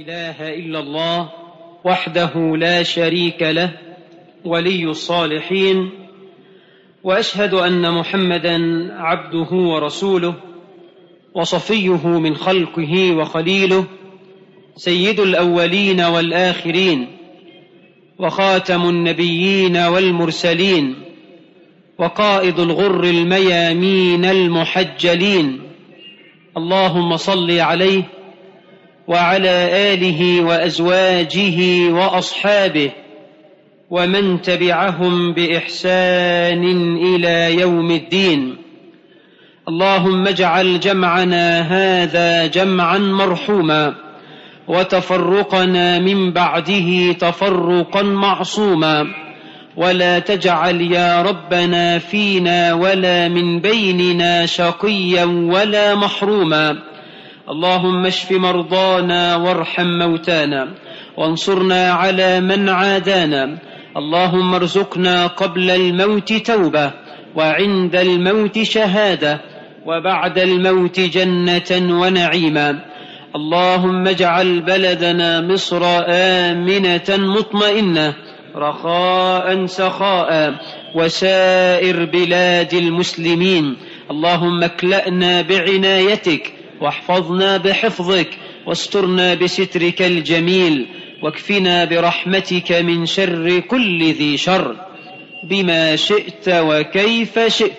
اله الا الله وحده لا شريك له ولي الصالحين واشهد ان محمدا عبده ورسوله وصفيه من خلقه وخليله سيد الاولين والاخرين وخاتم النبيين والمرسلين وقائد الغر الميامين المحجلين اللهم صل عليه وعلى اله وازواجه واصحابه ومن تبعهم باحسان الى يوم الدين اللهم اجعل جمعنا هذا جمعا مرحوما وتفرقنا من بعده تفرقا معصوما ولا تجعل يا ربنا فينا ولا من بيننا شقيا ولا محروما اللهم اشف مرضانا وارحم موتانا وانصرنا على من عادانا اللهم ارزقنا قبل الموت توبه وعند الموت شهاده وبعد الموت جنه ونعيما اللهم اجعل بلدنا مصر امنه مطمئنه رخاء سخاء وسائر بلاد المسلمين اللهم اكلانا بعنايتك واحفظنا بحفظك واسترنا بسترك الجميل واكفنا برحمتك من شر كل ذي شر بما شئت وكيف شئت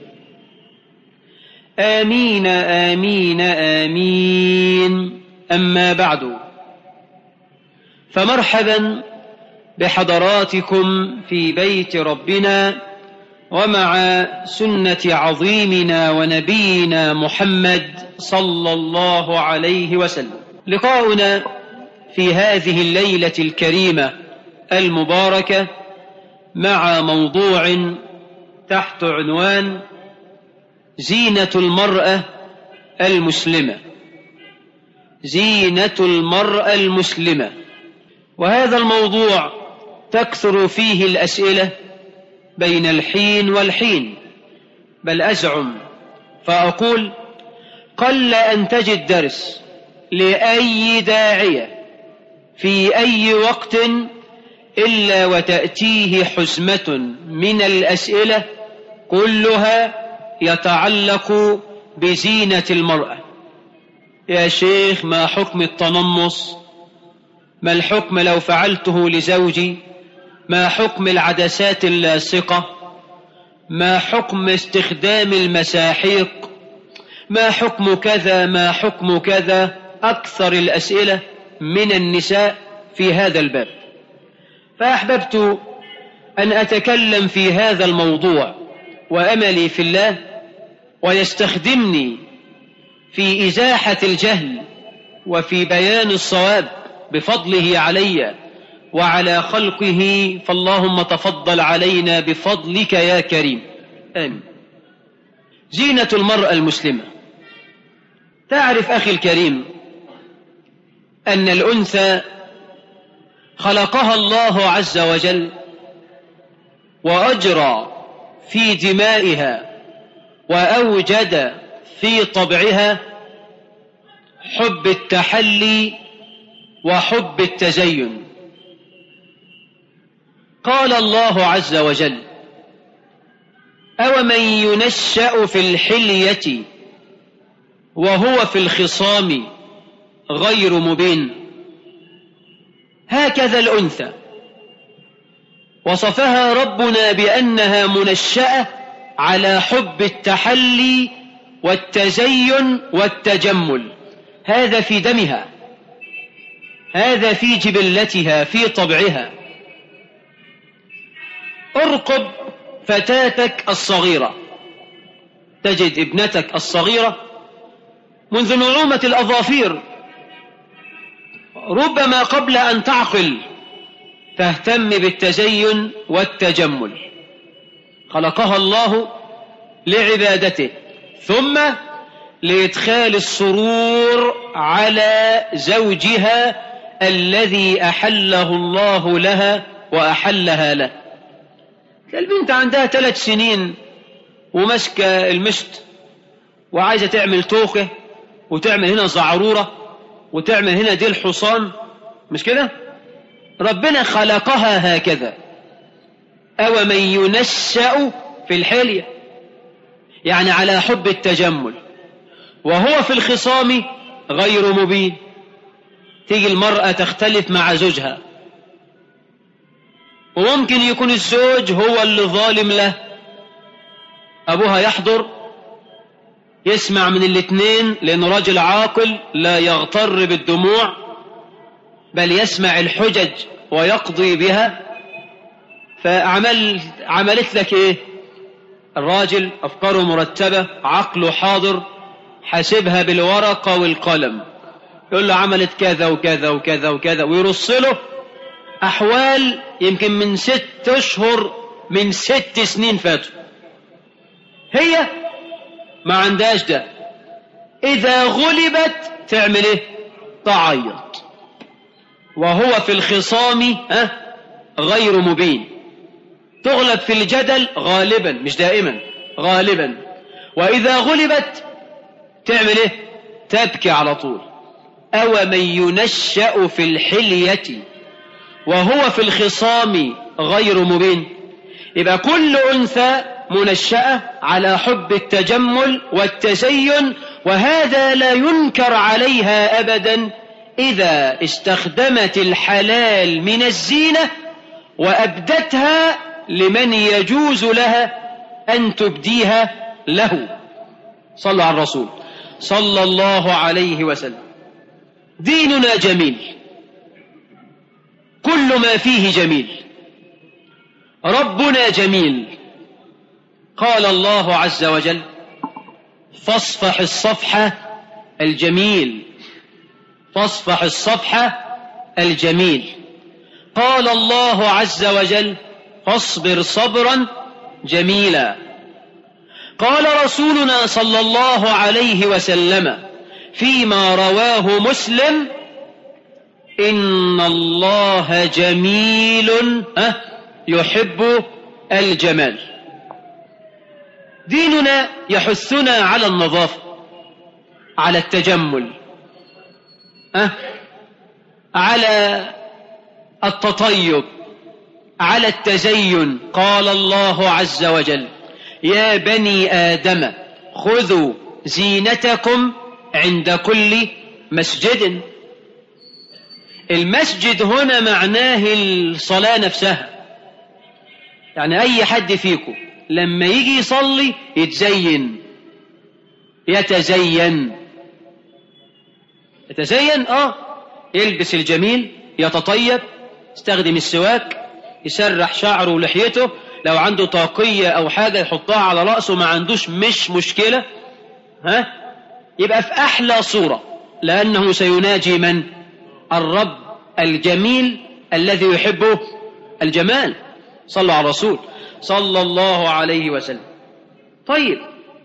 امين امين امين اما بعد فمرحبا بحضراتكم في بيت ربنا ومع سنه عظيمنا ونبينا محمد صلى الله عليه وسلم لقاؤنا في هذه الليله الكريمه المباركه مع موضوع تحت عنوان زينه المراه المسلمه زينه المراه المسلمه وهذا الموضوع تكثر فيه الاسئله بين الحين والحين بل ازعم فاقول قل ان تجد درس لاي داعيه في اي وقت الا وتاتيه حزمه من الاسئله كلها يتعلق بزينه المراه يا شيخ ما حكم التنمص ما الحكم لو فعلته لزوجي ما حكم العدسات اللاصقه ما حكم استخدام المساحيق ما حكم كذا ما حكم كذا اكثر الاسئله من النساء في هذا الباب فاحببت ان اتكلم في هذا الموضوع واملي في الله ويستخدمني في ازاحه الجهل وفي بيان الصواب بفضله علي وعلى خلقه فاللهم تفضل علينا بفضلك يا كريم امين زينه المراه المسلمه تعرف اخي الكريم ان الانثى خلقها الله عز وجل واجرى في دمائها واوجد في طبعها حب التحلي وحب التزين قال الله عز وجل أومن ينشأ في الحلية وهو في الخصام غير مبين هكذا الأنثى وصفها ربنا بأنها منشأة على حب التحلي والتزين والتجمل هذا في دمها هذا في جبلتها في طبعها ارقب فتاتك الصغيرة تجد ابنتك الصغيرة منذ نعومة الأظافير ربما قبل أن تعقل تهتم بالتزين والتجمل خلقها الله لعبادته ثم لإدخال السرور على زوجها الذي أحله الله لها وأحلها له البنت عندها ثلاث سنين وماسكة المشط وعايزة تعمل توخة وتعمل هنا زعرورة وتعمل هنا دي الحصان مش كده ربنا خلقها هكذا أو من ينشأ في الحلية يعني على حب التجمل وهو في الخصام غير مبين تيجي المرأة تختلف مع زوجها وممكن يكون الزوج هو اللي ظالم له أبوها يحضر يسمع من الاثنين لأنه راجل عاقل لا يغتر بالدموع بل يسمع الحجج ويقضي بها فعمل عملت لك ايه الراجل افكاره مرتبة عقله حاضر حاسبها بالورقة والقلم يقول له عملت كذا وكذا وكذا وكذا ويرص له احوال يمكن من ست اشهر من ست سنين فاتوا هي ما عندهاش ده اذا غلبت تعمل ايه تعيط وهو في الخصام ها غير مبين تغلب في الجدل غالبا مش دائما غالبا وإذا غلبت تعمل ايه تبكي على طول أو من ينشأ في الحلية وهو في الخصام غير مبين يبقى كل أنثى منشأة على حب التجمل والتزين وهذا لا ينكر عليها أبدا إذا استخدمت الحلال من الزينة وأبدتها لمن يجوز لها أن تبديها له صلى على الرسول صلى الله عليه وسلم ديننا جميل كل ما فيه جميل ربنا جميل قال الله عز وجل فاصفح الصفحة الجميل فاصفح الصفحة الجميل قال الله عز وجل فاصبر صبرا جميلا قال رسولنا صلى الله عليه وسلم فيما رواه مسلم إن الله جميل يحب الجمال ديننا يحثنا على النظافة على التجمل على التطيب على التزين قال الله عز وجل يا بني آدم خذوا زينتكم عند كل مسجد المسجد هنا معناه الصلاة نفسها يعني أي حد فيكم لما يجي يصلي يتزين يتزين يتزين اه يلبس الجميل يتطيب يستخدم السواك يسرح شعره ولحيته لو عنده طاقية أو حاجة يحطها على رأسه ما عندوش مش مشكلة ها يبقى في أحلى صورة لأنه سيناجي من الرب الجميل الذي يحبه الجمال صلوا على الرسول صلى الله عليه وسلم طيب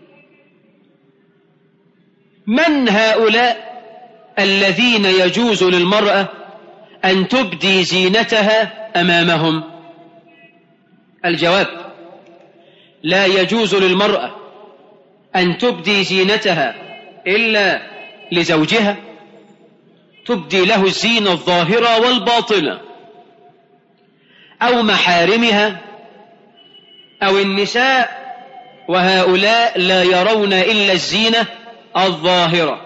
من هؤلاء الذين يجوز للمرأة أن تبدي زينتها أمامهم الجواب لا يجوز للمرأة أن تبدي زينتها إلا لزوجها تبدي له الزينة الظاهرة والباطنة أو محارمها أو النساء وهؤلاء لا يرون إلا الزينة الظاهرة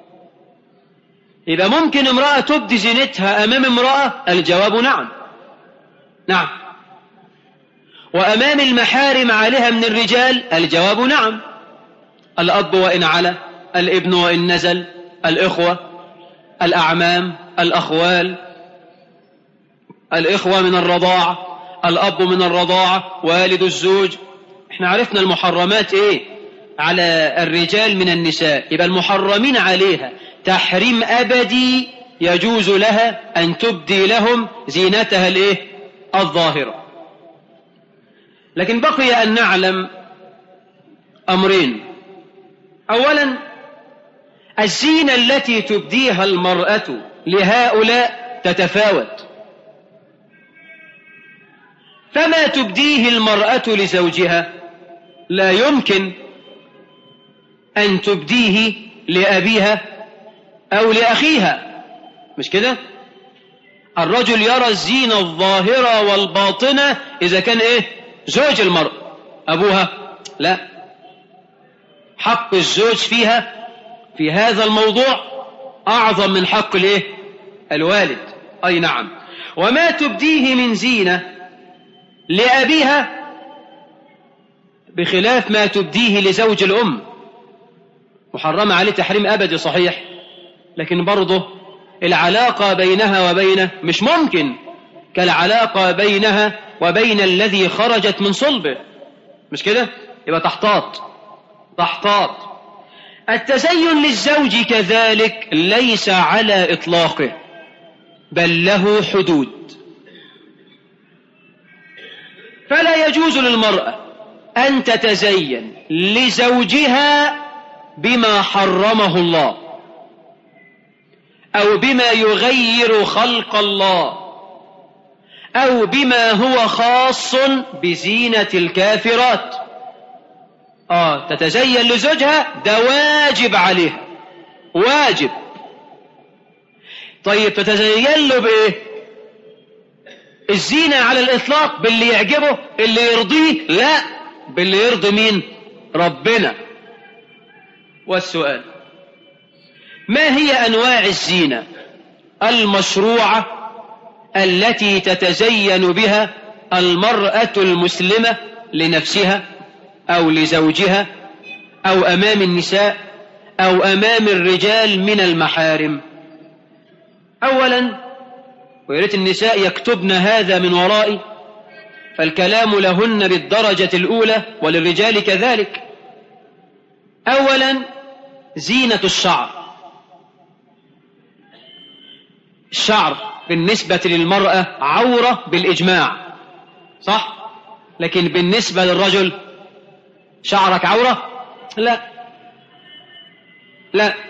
إذا ممكن امرأة تبدي زينتها أمام امرأة الجواب نعم نعم وأمام المحارم عليها من الرجال الجواب نعم الأب وإن علا الابن وإن نزل الإخوة الأعمام الأخوال الإخوة من الرضاعة الأب من الرضاعة والد الزوج احنا عرفنا المحرمات ايه على الرجال من النساء يبقى المحرمين عليها تحريم أبدي يجوز لها أن تبدي لهم زينتها الايه الظاهرة لكن بقي أن نعلم أمرين أولا الزينة التي تبديها المرأة لهؤلاء تتفاوت فما تبديه المرأة لزوجها لا يمكن أن تبديه لأبيها أو لأخيها مش كده الرجل يرى الزينة الظاهرة والباطنة إذا كان إيه زوج المرأة أبوها لا حق الزوج فيها في هذا الموضوع أعظم من حق الإيه الوالد أي نعم وما تبديه من زينة لأبيها بخلاف ما تبديه لزوج الأم محرمة عليه تحريم أبدي صحيح لكن برضه العلاقة بينها وبينه مش ممكن كالعلاقة بينها وبين الذي خرجت من صلبه مش كده يبقى تحتاط تحتاط التزين للزوج كذلك ليس على إطلاقه بل له حدود فلا يجوز للمرأة أن تتزين لزوجها بما حرمه الله أو بما يغير خلق الله أو بما هو خاص بزينة الكافرات آه تتزين لزوجها ده واجب عليها واجب طيب تتزين له بإيه الزينة على الإطلاق باللي يعجبه اللي يرضيه لا باللي يرضي مين ربنا والسؤال ما هي أنواع الزينة المشروعة التي تتزين بها المرأة المسلمة لنفسها أو لزوجها أو أمام النساء أو أمام الرجال من المحارم أولا ويريت النساء يكتبن هذا من ورائي فالكلام لهن بالدرجة الأولى وللرجال كذلك أولا زينة الشعر الشعر بالنسبة للمرأة عورة بالإجماع صح لكن بالنسبة للرجل شعرك عورة لا لا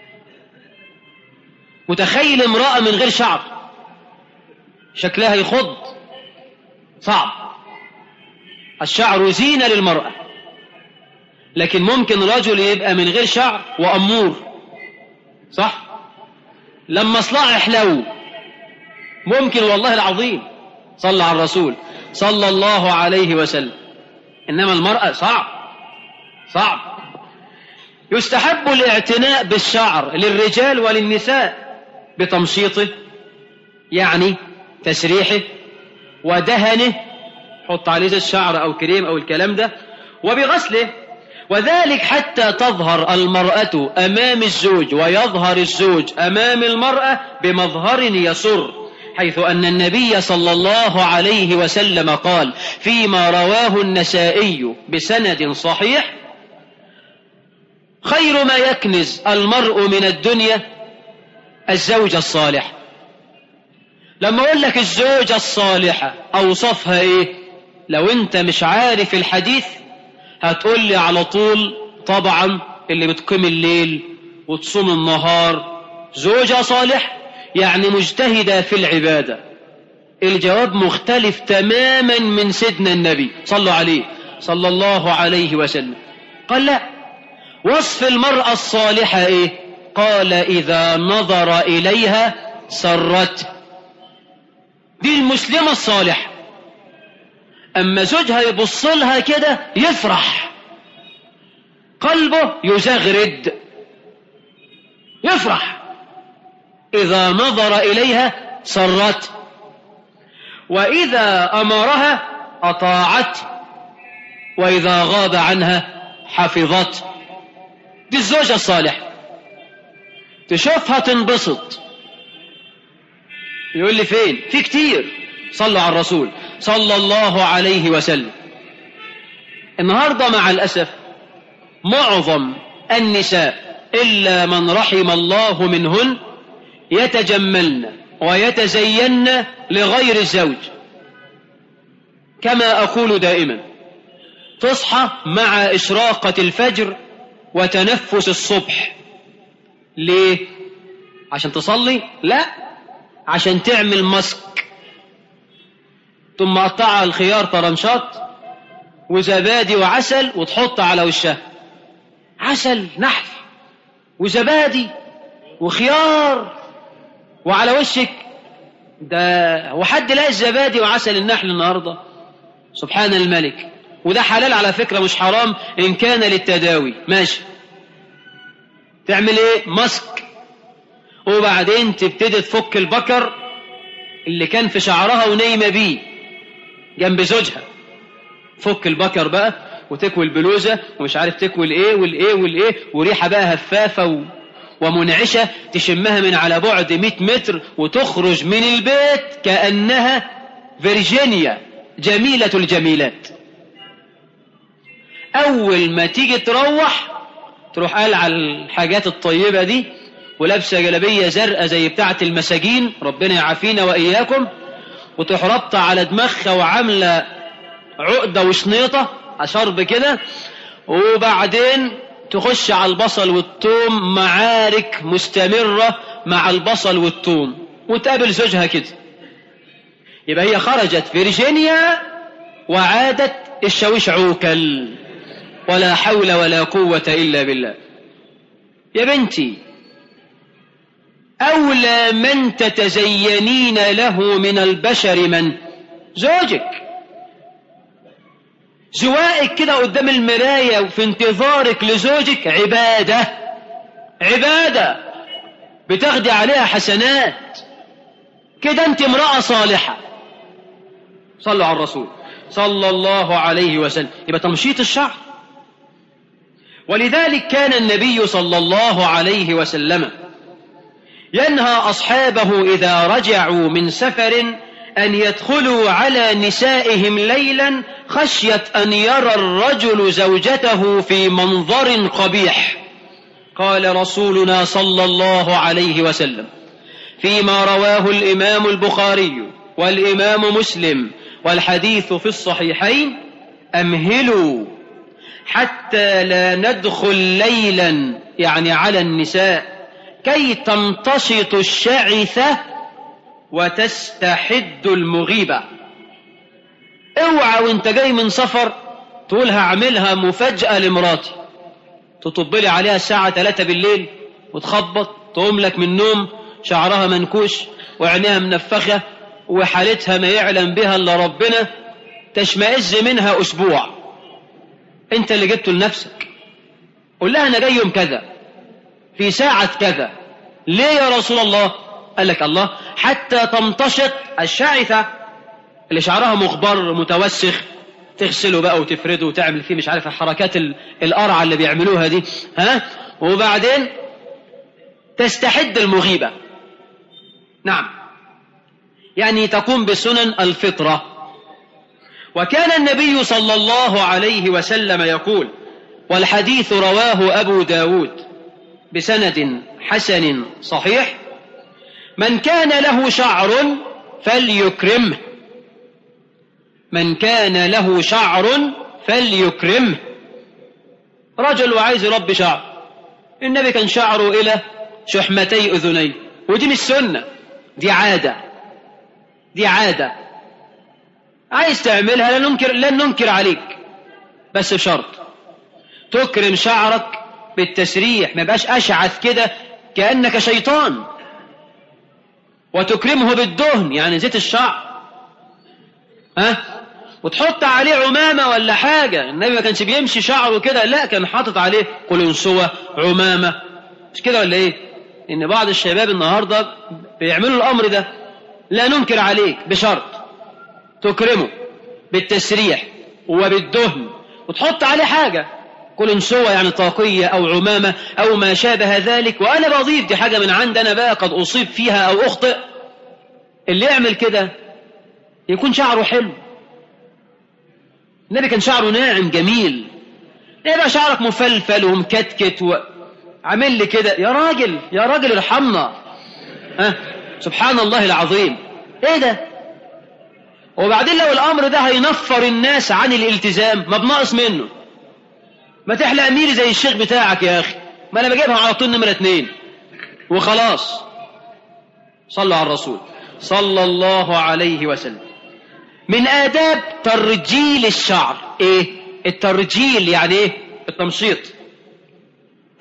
متخيل امرأة من غير شعر شكلها يخض صعب الشعر زينة للمرأة لكن ممكن رجل يبقى من غير شعر وأمور صح لما اصلع يحلو ممكن والله العظيم صلى على الرسول صلى الله عليه وسلم إنما المرأة صعب صعب يستحب الاعتناء بالشعر للرجال وللنساء بتمشيطه يعني تسريحه ودهنه حط عليه زي الشعر أو كريم أو الكلام ده وبغسله وذلك حتى تظهر المرأة أمام الزوج ويظهر الزوج أمام المرأة بمظهر يسر حيث أن النبي صلى الله عليه وسلم قال فيما رواه النسائي بسند صحيح خير ما يكنز المرء من الدنيا الزوجة الصالحة لما أقول لك الزوجة الصالحة أوصفها إيه لو أنت مش عارف الحديث هتقول لي على طول طبعا اللي بتقيم الليل وتصوم النهار زوجة صالح يعني مجتهدة في العبادة الجواب مختلف تماما من سيدنا النبي صلوا عليه صلى الله عليه وسلم قال لا وصف المرأة الصالحة ايه قال اذا نظر اليها سرت دي المسلمة الصالحة اما زوجها يبص لها كده يفرح قلبه يزغرد يفرح اذا نظر اليها سرت واذا امرها اطاعت واذا غاب عنها حفظت دي الزوجة الصالحة تشوفها تنبسط يقول لي فين في كتير صلوا على الرسول صلى الله عليه وسلم النهاردة مع الأسف معظم النساء إلا من رحم الله منهن يتجملن ويتزين لغير الزوج كما أقول دائما تصحى مع إشراقة الفجر وتنفس الصبح ليه عشان تصلي لا عشان تعمل مسك ثم قطع الخيار طرنشات وزبادي وعسل وتحط على وشها عسل نحل وزبادي وخيار وعلى وشك ده وحد لاقي الزبادي وعسل النحل النهارده سبحان الملك وده حلال على فكرة مش حرام إن كان للتداوي ماشي تعمل إيه ماسك وبعدين تبتدي تفك البكر اللي كان في شعرها ونايمة بيه جنب زوجها فك البكر بقى وتكوي البلوزة ومش عارف تكوي الايه والايه والايه وريحة بقى هفافة و... ومنعشة تشمها من على بعد 100 متر وتخرج من البيت كأنها فيرجينيا جميلة الجميلات أول ما تيجي تروح تروح قال على الحاجات الطيبة دي ولابسة جلبية زرقاء زي بتاعة المساجين ربنا يعافينا وإياكم وتروح رابطة على دماغها وعاملة عقدة وشنيطة شرب كده وبعدين تخش على البصل والثوم معارك مستمرة مع البصل والثوم وتقابل زوجها كده يبقى هي خرجت فيرجينيا وعادت الشاويش عوكل ولا حول ولا قوة إلا بالله يا بنتي أولى من تتزينين له من البشر من زوجك زوائك كده قدام المراية وفي انتظارك لزوجك عبادة عبادة بتاخدي عليها حسنات كده انت امرأة صالحة صلوا على الرسول صلى الله عليه وسلم يبقى تمشيط الشعر ولذلك كان النبي صلى الله عليه وسلم ينهى أصحابه إذا رجعوا من سفر أن يدخلوا على نسائهم ليلا خشية أن يرى الرجل زوجته في منظر قبيح قال رسولنا صلى الله عليه وسلم فيما رواه الإمام البخاري والإمام مسلم والحديث في الصحيحين أمهلوا حتى لا ندخل ليلا يعني على النساء كي تمتشط الشعثة وتستحد المغيبة اوعى وانت جاي من سفر تقول هعملها مفاجأة لمراتي تطبلي عليها الساعة 3 بالليل وتخبط تقوم لك من النوم شعرها منكوش وعينيها منفخة وحالتها ما يعلم بها الا ربنا تشمئز منها اسبوع انت اللي جبته لنفسك قول لها انا جاي يوم كذا في ساعة كذا ليه يا رسول الله قال لك الله حتى تمتشط الشعثة اللي شعرها مغبر متوسخ تغسله بقى وتفرده وتعمل فيه مش عارف الحركات القرعة اللي بيعملوها دي ها وبعدين تستحد المغيبة نعم يعني تقوم بسنن الفطرة وكان النبي صلى الله عليه وسلم يقول والحديث رواه أبو داود بسند حسن صحيح من كان له شعر فليكرمه من كان له شعر فليكرمه رجل وعايز يربي شعر النبي كان شعره إلى شحمتي أذنيه ودي مش سنة دي عادة دي عادة عايز تعملها لن ننكر, لن ننكر عليك بس بشرط تكرم شعرك بالتسريح ما يبقاش أشعث كده كأنك شيطان وتكرمه بالدهن يعني زيت الشعر ها وتحط عليه عمامة ولا حاجة النبي ما كانش بيمشي شعره كده لا كان حاطط عليه قلنسوة عمامة مش كده ولا ايه ان بعض الشباب النهاردة بيعملوا الامر ده لا ننكر عليك بشرط تكرمه بالتسريح وبالدهن وتحط عليه حاجة قلنسوة يعني طاقية أو عمامة أو ما شابه ذلك وأنا بضيف دي حاجة من عندنا بقى قد أصيب فيها أو أخطئ اللي يعمل كده يكون شعره حلو النبي كان شعره ناعم جميل يبقى شعرك مفلفل ومكتكت وعامل لي كده يا راجل يا راجل ارحمنا أه؟ سبحان الله العظيم ايه ده وبعدين لو الامر ده هينفر الناس عن الالتزام ما بناقص منه ما تحلق ميري زي الشيخ بتاعك يا اخي ما انا بجيبها على طول نمرة اتنين وخلاص صلوا على الرسول صلى الله عليه وسلم من آداب ترجيل الشعر ايه الترجيل يعني ايه التمشيط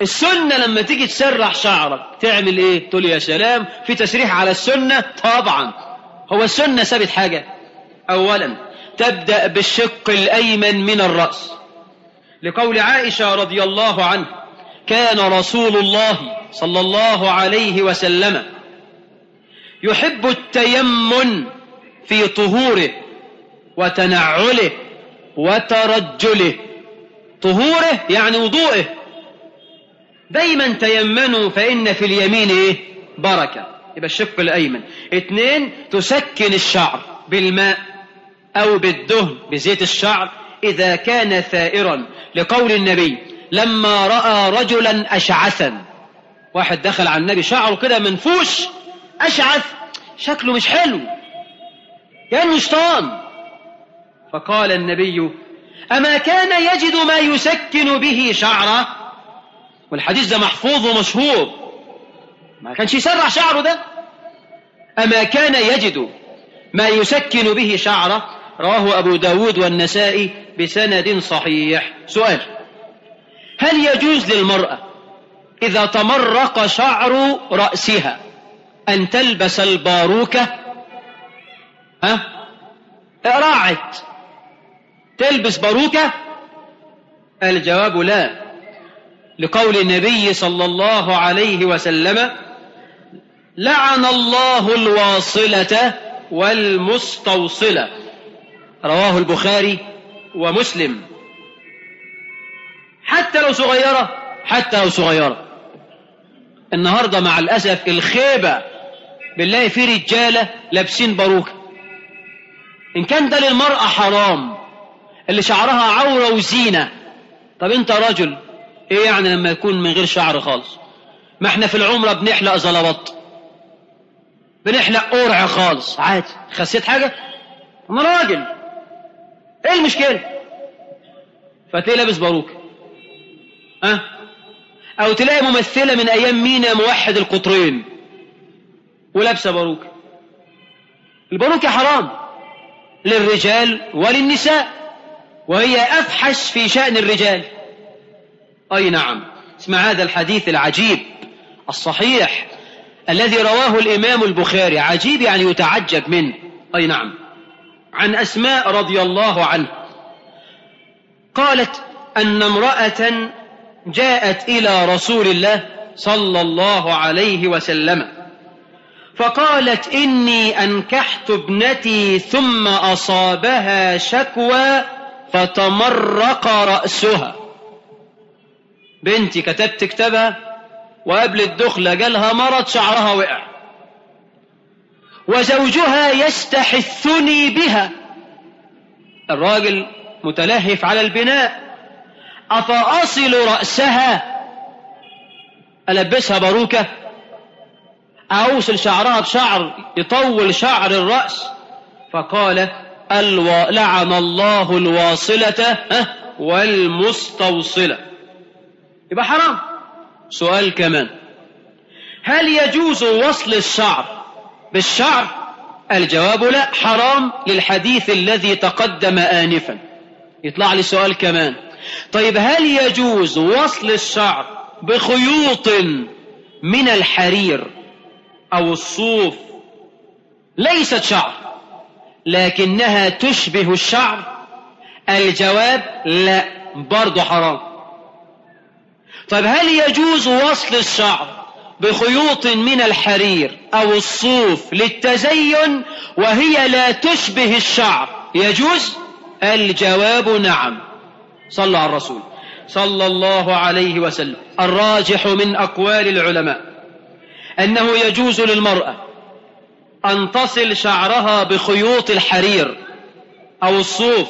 السنة لما تيجي تسرح شعرك تعمل ايه تقول يا سلام في تسريح على السنة طبعا هو السنة سابت حاجة اولا تبدأ بالشق الايمن من الرأس لقول عائشة رضي الله عنه كان رسول الله صلى الله عليه وسلم يحب التيمن في طهوره وتنعله وترجله طهوره يعني وضوءه دايما تيمنوا فإن في اليمين إيه؟ بركة يبقى الشق الأيمن اثنين تسكن الشعر بالماء أو بالدهن بزيت الشعر إذا كان ثائرا لقول النبي لما رأى رجلا أشعثا واحد دخل على النبي شعره كده منفوش أشعث شكله مش حلو كأنه شيطان فقال النبي أما كان يجد ما يسكن به شعره والحديث ده محفوظ ومشهور ما كانش يسرع شعره ده أما كان يجد ما يسكن به شعره رواه أبو داود والنسائي بسند صحيح سؤال هل يجوز للمرأة إذا تمرق شعر رأسها أن تلبس الباروكة ها راعت تلبس باروكة الجواب لا لقول النبي صلى الله عليه وسلم لعن الله الواصلة والمستوصلة رواه البخاري ومسلم حتى لو صغيرة حتى لو صغيرة النهاردة مع الأسف الخيبة بالله في رجالة لابسين باروكة إن كان ده للمرأة حرام اللي شعرها عورة وزينة طب انت رجل ايه يعني لما يكون من غير شعر خالص ما احنا في العمرة بنحلق زلبط بنحلق قرع خالص عادي خسيت حاجة انا راجل ايه المشكلة فتلاقي لابس باروكة ها أه؟ او تلاقي ممثلة من ايام مينا موحد القطرين ولابسة باروكة الباروكة حرام للرجال وللنساء وهي افحش في شأن الرجال اي نعم اسمع هذا الحديث العجيب الصحيح الذي رواه الامام البخاري عجيب يعني يتعجب منه اي نعم عن اسماء رضي الله عنها قالت ان امرأة جاءت الى رسول الله صلى الله عليه وسلم فقالت إني أنكحت ابنتي ثم أصابها شكوى فتمرق رأسها بنتي كتبت كتابها وقبل الدخلة جالها مرض شعرها وقع وزوجها يستحثني بها الراجل متلهف على البناء أفأصل رأسها ألبسها باروكة أوصل شعرها بشعر يطول شعر الرأس فقال الو... لعن الله الواصلة والمستوصلة يبقى حرام سؤال كمان هل يجوز وصل الشعر بالشعر الجواب لا حرام للحديث الذي تقدم آنفا يطلع لي سؤال كمان طيب هل يجوز وصل الشعر بخيوط من الحرير أو الصوف ليست شعر لكنها تشبه الشعر الجواب لا برضه حرام طيب هل يجوز وصل الشعر بخيوط من الحرير أو الصوف للتزين وهي لا تشبه الشعر يجوز الجواب نعم صلى على الرسول صلى الله عليه وسلم الراجح من أقوال العلماء أنه يجوز للمرأة أن تصل شعرها بخيوط الحرير أو الصوف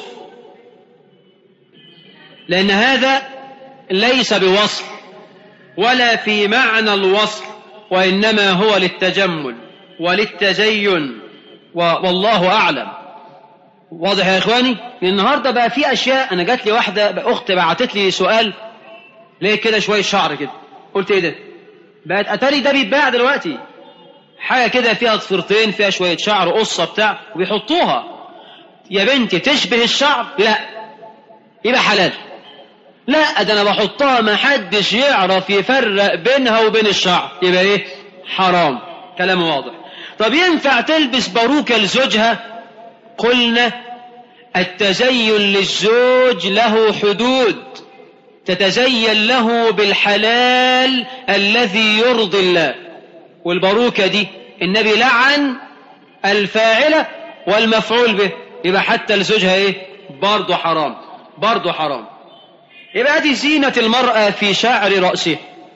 لأن هذا ليس بوصل ولا في معنى الوصل وإنما هو للتجمل وللتزين والله أعلم واضح يا إخواني النهاردة بقى في أشياء أنا جات لي واحدة أخت بعتت لي سؤال ليه كده شوية شعر كده قلت إيه ده بقت أتاري ده بيتباع دلوقتي حاجة كده فيها ضفيرتين فيها شوية شعر قصة بتاع وبيحطوها يا بنتي تشبه الشعر لا يبقى حلال لا ده انا بحطها ما حدش يعرف يفرق بينها وبين الشعر يبقى ايه حرام كلام واضح طب ينفع تلبس باروكة لزوجها قلنا التزين للزوج له حدود تتزين له بالحلال الذي يرضي الله والباروكة دي النبي لعن الفاعلة والمفعول به يبقى حتى لزوجها ايه برضه حرام برضه حرام يبقى دي زينة المرأة في شعر رأسها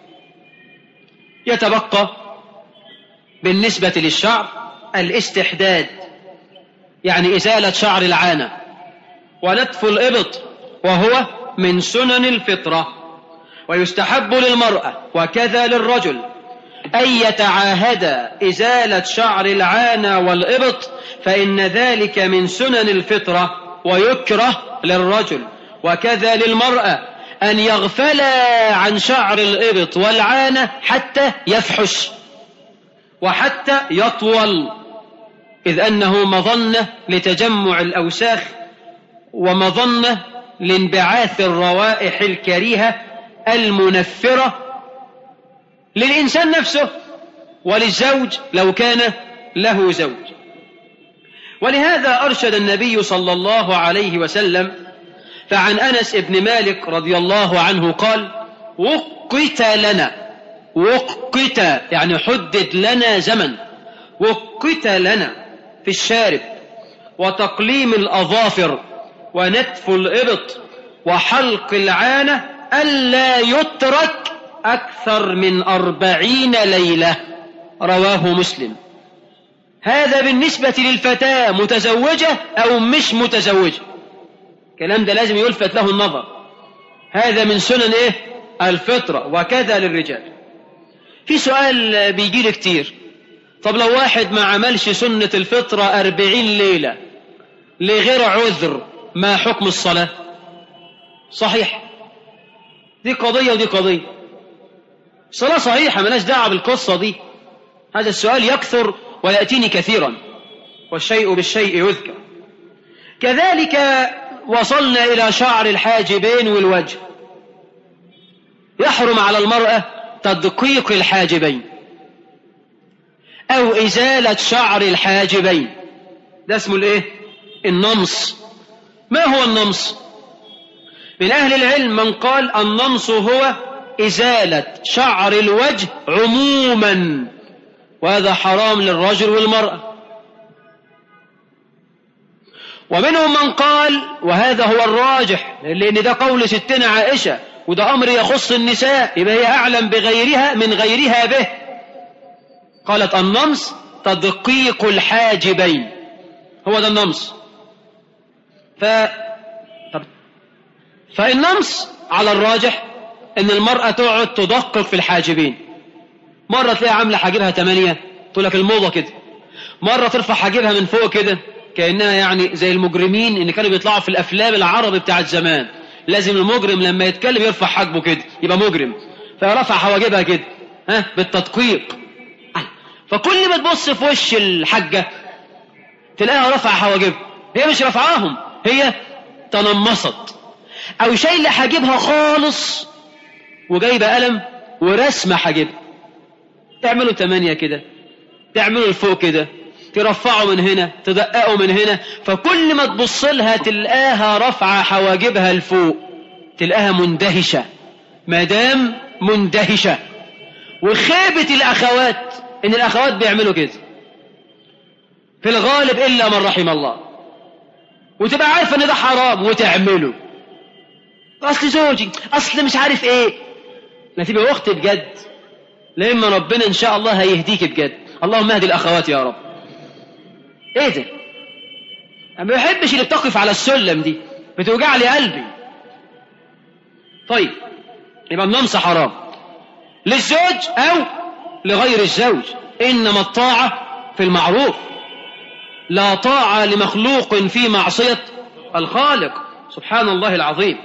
يتبقى بالنسبة للشعر الاستحداد يعني إزالة شعر العانة ونتف الإبط وهو من سنن الفطرة ويستحب للمرأة وكذا للرجل أن يتعاهد إزالة شعر العانة والإبط فإن ذلك من سنن الفطرة ويكره للرجل وكذا للمرأة أن يغفلا عن شعر الإبط والعانة حتى يفحش وحتى يطول إذ أنه مظنة لتجمع الأوساخ ومظنة لانبعاث الروائح الكريهة المنفرة للإنسان نفسه وللزوج لو كان له زوج ولهذا أرشد النبي صلى الله عليه وسلم فعن أنس بن مالك رضي الله عنه قال وقت لنا وقت يعني حدد لنا زمن وقت لنا في الشارب وتقليم الأظافر ونتف الإبط وحلق العانة ألا يترك أكثر من أربعين ليلة رواه مسلم هذا بالنسبة للفتاة متزوجة أو مش متزوجة الكلام ده لازم يلفت له النظر هذا من سنن إيه الفطرة وكذا للرجال في سؤال بيجي لي كتير طب لو واحد ما عملش سنة الفطرة أربعين ليلة لغير عذر ما حكم الصلاة صحيح دي قضية ودي قضية الصلاة صحيحة ملاش دعوة بالقصة دي هذا السؤال يكثر ويأتيني كثيرا والشيء بالشيء يذكر كذلك وصلنا إلى شعر الحاجبين والوجه يحرم على المرأة تدقيق الحاجبين أو إزالة شعر الحاجبين ده اسمه الايه النمص ما هو النمص من أهل العلم من قال النمص هو إزالة شعر الوجه عموما وهذا حرام للرجل والمرأة ومنهم من قال وهذا هو الراجح لأن ده قول ستنا عائشة وده أمر يخص النساء يبقى هي أعلم بغيرها من غيرها به قالت النمص تدقيق الحاجبين هو ده النمص ف... طب... فالنمص على الراجح ان المرأة تقعد تدقق في الحاجبين مرة تلاقي عاملة حاجبها تمانية تقول لك الموضة كده مرة ترفع حاجبها من فوق كده كأنها يعني زي المجرمين اللي كانوا بيطلعوا في الأفلام العربي بتاعت زمان لازم المجرم لما يتكلم يرفع حاجبه كده يبقى مجرم فرفع حواجبها كده ها بالتدقيق فكل ما تبص في وش الحاجة تلاقيها رفع حواجبها هي مش رفعاهم هي تنمصت أو شايلة حاجبها خالص وجايبة قلم ورسمة حاجبها تعملوا تمانية كده تعملوا لفوق كده ترفعوا من هنا تدققوا من هنا فكل ما تبص لها تلقاها رفع حواجبها لفوق تلقاها مندهشة مدام مندهشة وخيبة الأخوات إن الأخوات بيعملوا كده في الغالب إلا من رحم الله وتبقى عارفة إن ده حرام وتعمله أصل زوجي أصل مش عارف إيه لا تبقى أختي بجد لما ربنا إن شاء الله هيهديك بجد اللهم اهدي الأخوات يا رب ايه ده انا ما بحبش اللي بتقف على السلم دي بتوجع لي قلبي طيب يبقى النمص حرام للزوج او لغير الزوج انما الطاعة في المعروف لا طاعة لمخلوق في معصية الخالق سبحان الله العظيم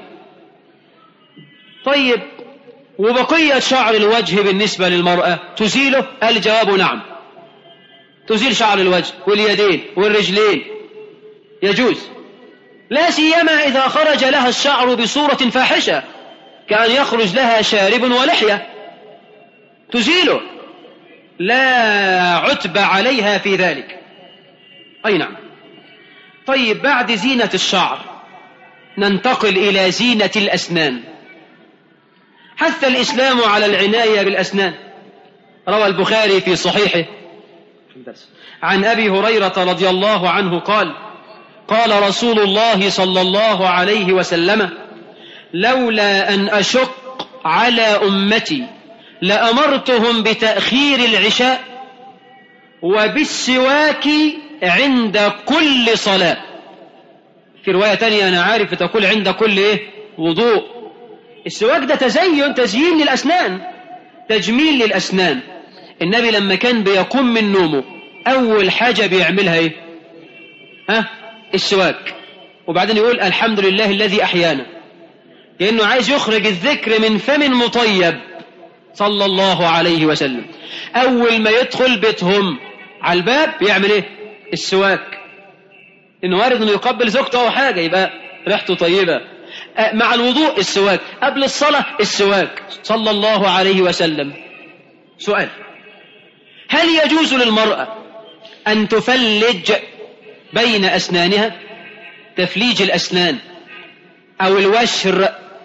طيب وبقية شعر الوجه بالنسبة للمرأة تزيله الجواب نعم تزيل شعر الوجه واليدين والرجلين يجوز لا سيما إذا خرج لها الشعر بصورة فاحشة كأن يخرج لها شارب ولحية تزيله لا عتب عليها في ذلك أي نعم طيب بعد زينة الشعر ننتقل إلى زينة الأسنان حث الإسلام على العناية بالأسنان روى البخاري في صحيحه عن أبي هريرة رضي الله عنه قال قال رسول الله صلى الله عليه وسلم لولا أن أشق على أمتي لأمرتهم بتأخير العشاء وبالسواك عند كل صلاة في رواية تانية أنا عارف تقول عند كل إيه وضوء السواك ده تزين تزيين للأسنان تجميل للأسنان النبي لما كان بيقوم من نومه أول حاجة بيعملها إيه ها السواك وبعدين يقول الحمد لله الذي أحيانا لأنه عايز يخرج الذكر من فم مطيب صلى الله عليه وسلم أول ما يدخل بيتهم على الباب يعمل إيه السواك إنه وارد إنه يقبل زوجته أو حاجة يبقى ريحته طيبة مع الوضوء السواك قبل الصلاة السواك صلى الله عليه وسلم سؤال هل يجوز للمرأة أن تفلج بين أسنانها تفليج الأسنان أو الوشر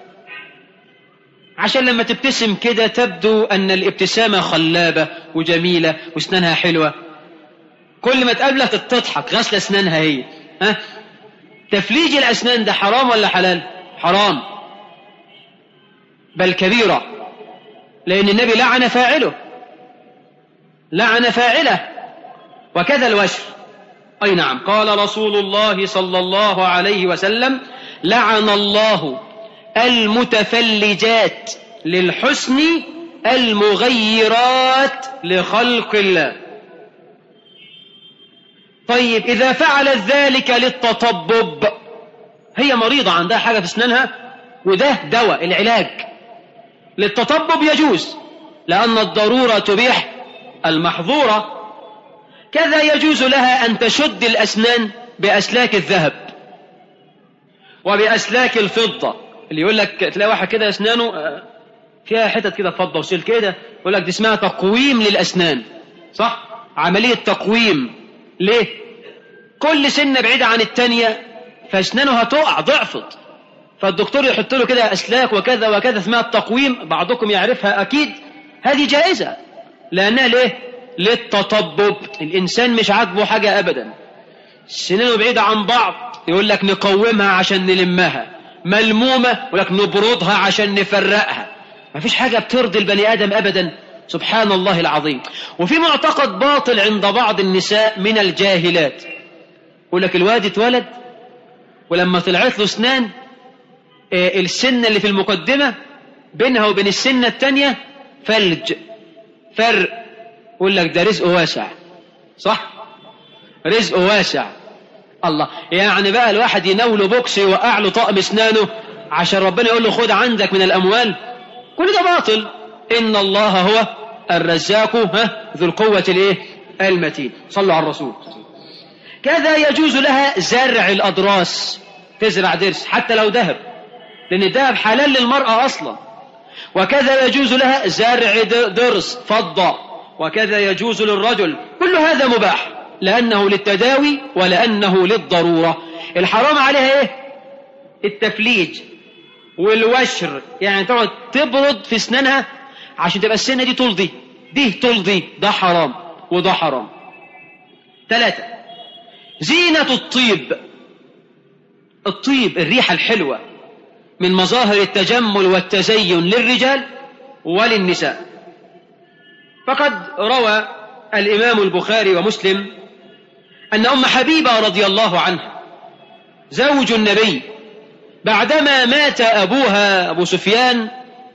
عشان لما تبتسم كده تبدو أن الابتسامة خلابة وجميلة واسنانها حلوة كل ما تقابلها تضحك غسل أسنانها هي ها تفليج الأسنان ده حرام ولا حلال حرام بل كبيرة لأن النبي لعن فاعله لعن فاعله وكذا الوشر أي نعم قال رسول الله صلى الله عليه وسلم لعن الله المتفلجات للحسن المغيرات لخلق الله طيب إذا فعلت ذلك للتطبب هي مريضة عندها حاجة في اسنانها وده دواء العلاج للتطبب يجوز لأن الضرورة تبيح المحظورة كذا يجوز لها أن تشد الأسنان بأسلاك الذهب وبأسلاك الفضة اللي يقول لك تلاقي واحد كده أسنانه فيها حتت كده فضة وسلك كده يقول لك دي اسمها تقويم للأسنان صح؟ عملية تقويم ليه؟ كل سنة بعيدة عن التانية فأسنانه هتقع ضعفت فالدكتور يحط له كده أسلاك وكذا وكذا اسمها التقويم بعضكم يعرفها أكيد هذه جائزة لأنها ليه؟ للتطبب الإنسان مش عاجبه حاجة أبدا سنانه بعيدة عن بعض يقول لك نقومها عشان نلمها ملمومة يقول لك نبردها عشان نفرقها ما فيش حاجة بترضي البني آدم أبدا سبحان الله العظيم وفي معتقد باطل عند بعض النساء من الجاهلات يقول لك الواد اتولد ولما طلعت له اسنان آه السنة اللي في المقدمة بينها وبين السنة التانية فلج فرق يقول لك ده رزق واسع صح رزق واسع الله يعني بقى الواحد يناوله بوكس يوقع له طقم اسنانه عشان ربنا يقول له خد عندك من الاموال كل ده باطل ان الله هو الرزاق ها ذو القوة الايه المتين صلوا على الرسول كذا يجوز لها زرع الاضراس تزرع درس حتى لو ذهب لان الذهب حلال للمرأة اصلا وكذا يجوز لها زرع درس فضة وكذا يجوز للرجل كل هذا مباح لأنه للتداوي ولأنه للضرورة الحرام عليها ايه التفليج والوشر يعني تقعد تبرد في اسنانها عشان تبقى السنة دي تلضي دي تلضي ده حرام وده حرام ثلاثة زينة الطيب الطيب الريحة الحلوة من مظاهر التجمل والتزين للرجال وللنساء فقد روى الإمام البخاري ومسلم أن أم حبيبة رضي الله عنها زوج النبي بعدما مات أبوها أبو سفيان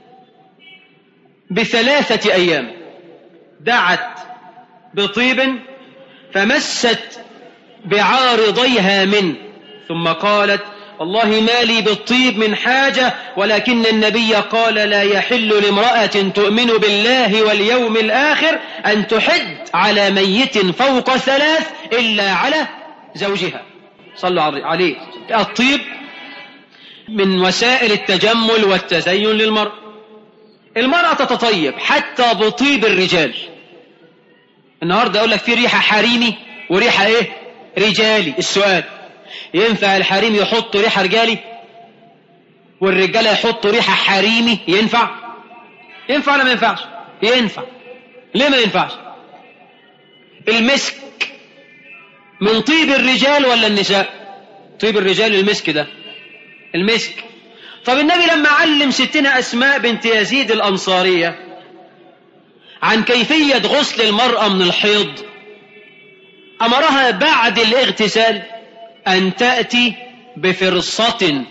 بثلاثة أيام دعت بطيب فمست بعارضيها منه ثم قالت والله ما لي بالطيب من حاجة ولكن النبي قال لا يحل لامرأة تؤمن بالله واليوم الآخر أن تحد على ميت فوق ثلاث إلا على زوجها صلوا عليه الطيب من وسائل التجمل والتزين للمرأة المرأة تتطيب حتى بطيب الرجال النهاردة أقول لك في ريحة حريمي وريحة إيه رجالي السؤال ينفع الحريم يحط ريحة رجالي والرجالة يحطوا ريحة حريمي ينفع ينفع ولا ما ينفعش ينفع ليه ما ينفعش المسك من طيب الرجال ولا النساء طيب الرجال المسك ده المسك طب النبي لما علم ستنا أسماء بنت يزيد الأنصارية عن كيفية غسل المرأة من الحيض أمرها بعد الاغتسال أن تأتي بفرصة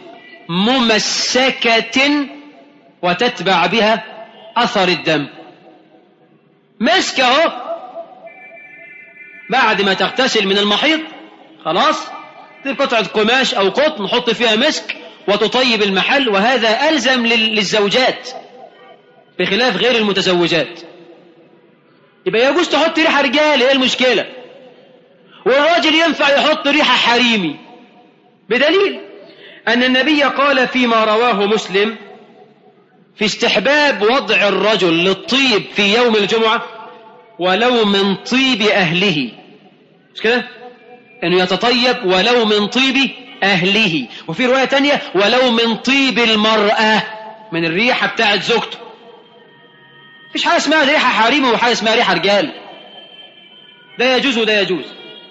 ممسكة وتتبع بها أثر الدم مسك اهو بعد ما تغتسل من المحيط خلاص تجيب قطعة قماش أو قطن حط فيها مسك وتطيب المحل وهذا ألزم للزوجات بخلاف غير المتزوجات يبقى يجوز تحط ريحة رجال ايه المشكلة والراجل ينفع يحط ريحة حريمي بدليل أن النبي قال فيما رواه مسلم في استحباب وضع الرجل للطيب في يوم الجمعة ولو من طيب أهله مش كده أنه يتطيب ولو من طيب أهله وفي رواية تانية ولو من طيب المرأة من الريحة بتاعت زوجته مفيش حاجة اسمها ريحة حريمة وحاجة اسمها ريحة رجال ده يجوز وده يجوز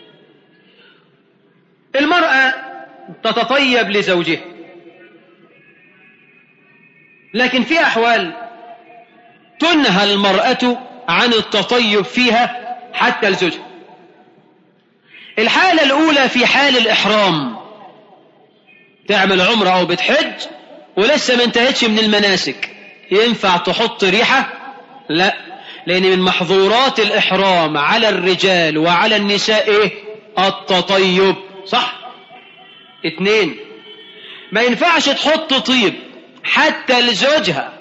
المرأة تتطيب لزوجها لكن في أحوال تنهى المرأة عن التطيب فيها حتى الزوجها الحالة الأولى في حال الإحرام تعمل عمرة أو بتحج ولسه ما انتهتش من المناسك ينفع تحط ريحة لا لأن من محظورات الإحرام على الرجال وعلى النساء إيه؟ التطيب صح اتنين ما ينفعش تحط طيب حتى لزوجها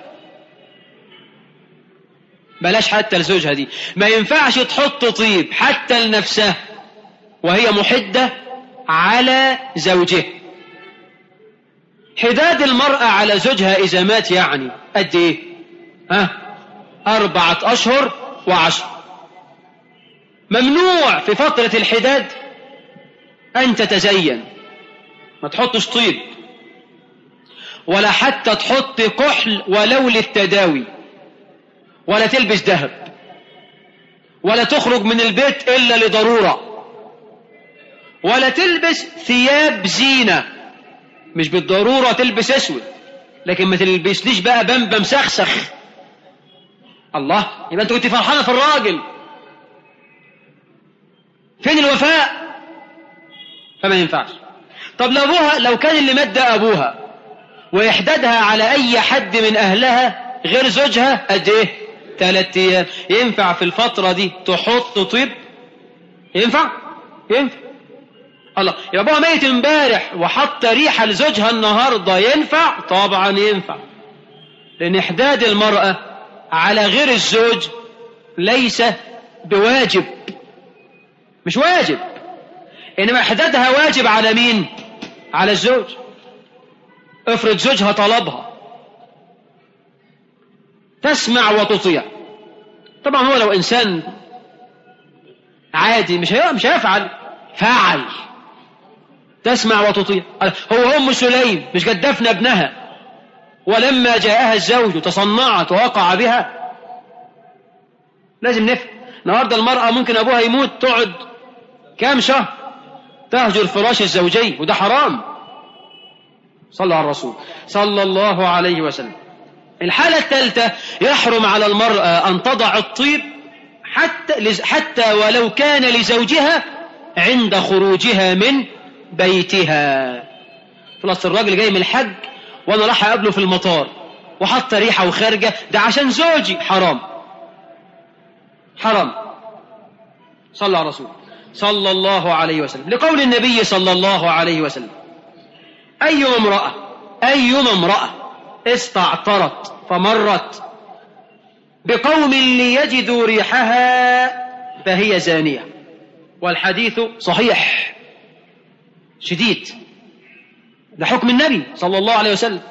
بلاش حتى لزوجها دي ما ينفعش تحط طيب حتى لنفسها وهي محدة على زوجها حداد المرأة على زوجها إذا مات يعني قد إيه ها أربعة أشهر وعشر ممنوع في فترة الحداد أن تتزين ما تحطش طيب ولا حتى تحط كحل ولو للتداوي ولا تلبس ذهب ولا تخرج من البيت إلا لضرورة ولا تلبس ثياب زينة مش بالضرورة تلبس اسود لكن ما تلبسليش بقى بمبة مسخسخ الله يبقى انت كنت فرحانة في الراجل فين الوفاء فما ينفعش طب لو ابوها لو كان اللي مات ده ابوها ويحددها على اي حد من اهلها غير زوجها قد ايه ثلاث ايام ينفع في الفترة دي تحط طيب ينفع ينفع الله يبقى ابوها ميت امبارح وحط ريحة لزوجها النهاردة ينفع طبعا ينفع لان احداد المرأة على غير الزوج ليس بواجب مش واجب انما احدادها واجب على مين على الزوج افرض زوجها طلبها تسمع وتطيع طبعا هو لو انسان عادي مش مش هيفعل فعل تسمع وتطيع هو ام سليم مش قد دفن ابنها ولما جاءها الزوج تصنعت ووقع بها لازم نفهم النهارده المرأة ممكن أبوها يموت تقعد كام شهر تهجر فراش الزوجي وده حرام صلى على الرسول صلى الله عليه وسلم الحالة الثالثة يحرم على المرأة أن تضع الطيب حتى, حتى ولو كان لزوجها عند خروجها من بيتها خلاص الراجل جاي من الحج وانا راح اقابله في المطار وحط ريحة وخارجة ده عشان زوجي حرام حرام صلى على رسول صلى الله عليه وسلم لقول النبي صلى الله عليه وسلم أي امرأة أي امرأة استعطرت فمرت بقوم ليجدوا ريحها فهي زانية والحديث صحيح شديد ده حكم النبي صلى الله عليه وسلم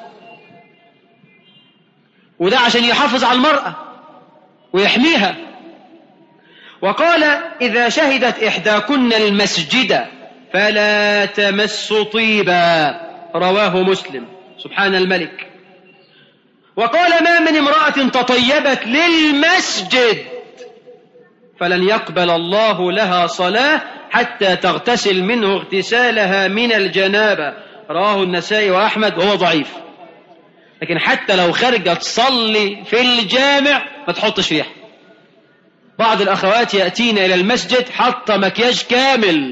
وده عشان يحافظ على المرأة ويحميها وقال إذا شهدت إحداكن المسجد فلا تمس طيبا رواه مسلم سبحان الملك وقال ما من امرأة تطيبت للمسجد فلن يقبل الله لها صلاة حتى تغتسل منه اغتسالها من الجنابة رواه النسائي وأحمد وهو ضعيف لكن حتى لو خرجت تصلي في الجامع ما تحطش ريحة بعض الأخوات يأتين إلى المسجد حط مكياج كامل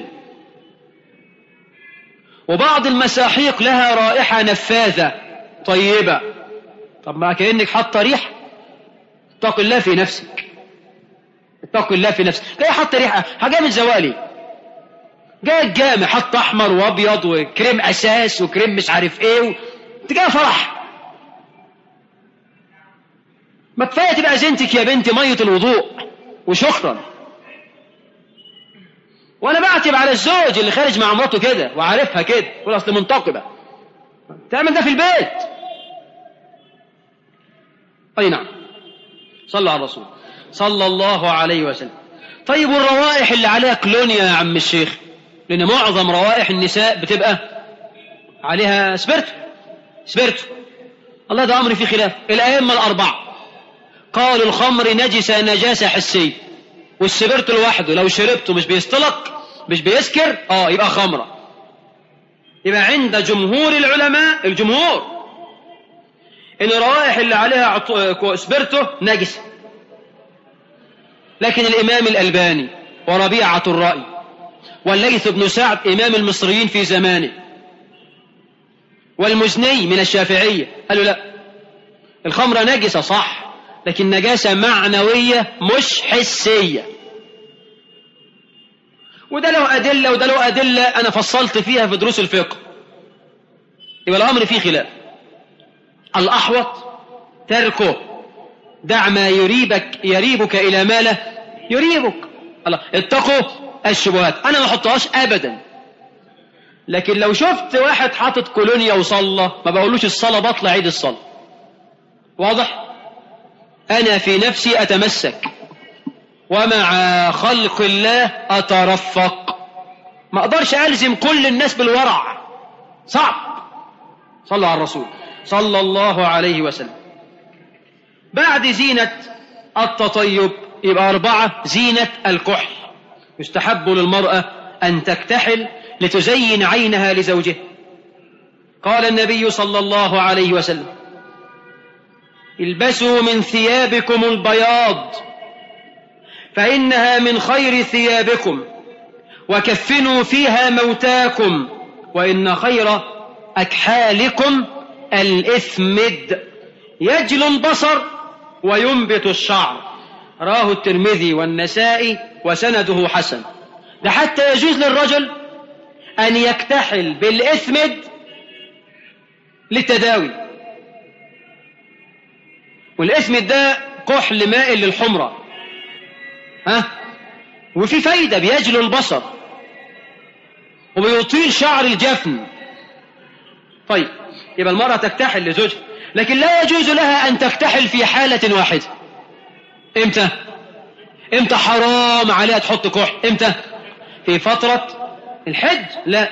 وبعض المساحيق لها رائحة نفاذة طيبة طب ما كأنك حاطة ريحة اتق الله في نفسك اتق الله في نفسك جاي حط ريحة حاجة من زوالي جاي الجامع حط أحمر وأبيض وكريم أساس وكريم مش عارف إيه و... انت جاي فرح ما كفاية تبقى زينتك يا بنتي مية الوضوء وشكرا وانا بعتب على الزوج اللي خارج مع مراته كده وعارفها كده يقول اصل منتقبه تعمل ده في البيت اي نعم صلوا على الرسول صلى الله عليه وسلم طيب والروائح اللي عليها كلونيا يا عم الشيخ لان معظم روائح النساء بتبقى عليها سبرتو سبرتو الله ده امر فيه خلاف الائمه الاربعه قالوا الخمر نجسه نجاسه حسيه والسبرت لوحده لو شربته مش بيستلق مش بيسكر اه يبقى خمرة يبقى عند جمهور العلماء الجمهور ان الروائح اللي عليها سبرته نجسة لكن الامام الالباني وربيعة الرأي والليث بن سعد امام المصريين في زمانه والمزني من الشافعية قالوا لا الخمرة نجسة صح لكن نجاسة معنوية مش حسية وده له أدلة وده له أدلة أنا فصلت فيها في دروس الفقه يبقى الأمر فيه خلاف الأحوط تركه دع ما يريبك يريبك إلى ما لا يريبك الله اتقوا الشبهات أنا ما أحطهاش أبدا لكن لو شفت واحد حاطط كولونيا وصلى ما بقولوش الصلاة بطلع عيد الصلاة واضح أنا في نفسي أتمسك ومع خلق الله أترفق ما أقدرش ألزم كل الناس بالورع صعب صلى على الرسول صلى الله عليه وسلم بعد زينة التطيب يبقى أربعة زينة الكحل يستحب للمرأة أن تكتحل لتزين عينها لزوجها قال النبي صلى الله عليه وسلم البسوا من ثيابكم البياض فإنها من خير ثيابكم وكفنوا فيها موتاكم وإن خير أكحالكم الإثمد يجل البصر وينبت الشعر راه الترمذي والنسائي وسنده حسن ده حتى يجوز للرجل أن يكتحل بالإثمد للتداوي والإثمد ده كحل مائل للحمرة ها وفي فايدة بيجلو البصر وبيطيل شعر الجفن طيب يبقى المرأة تكتحل لزوجها لكن لا يجوز لها أن تكتحل في حالة واحدة امتى امتى حرام عليها تحط كحل امتى في فترة الحج لا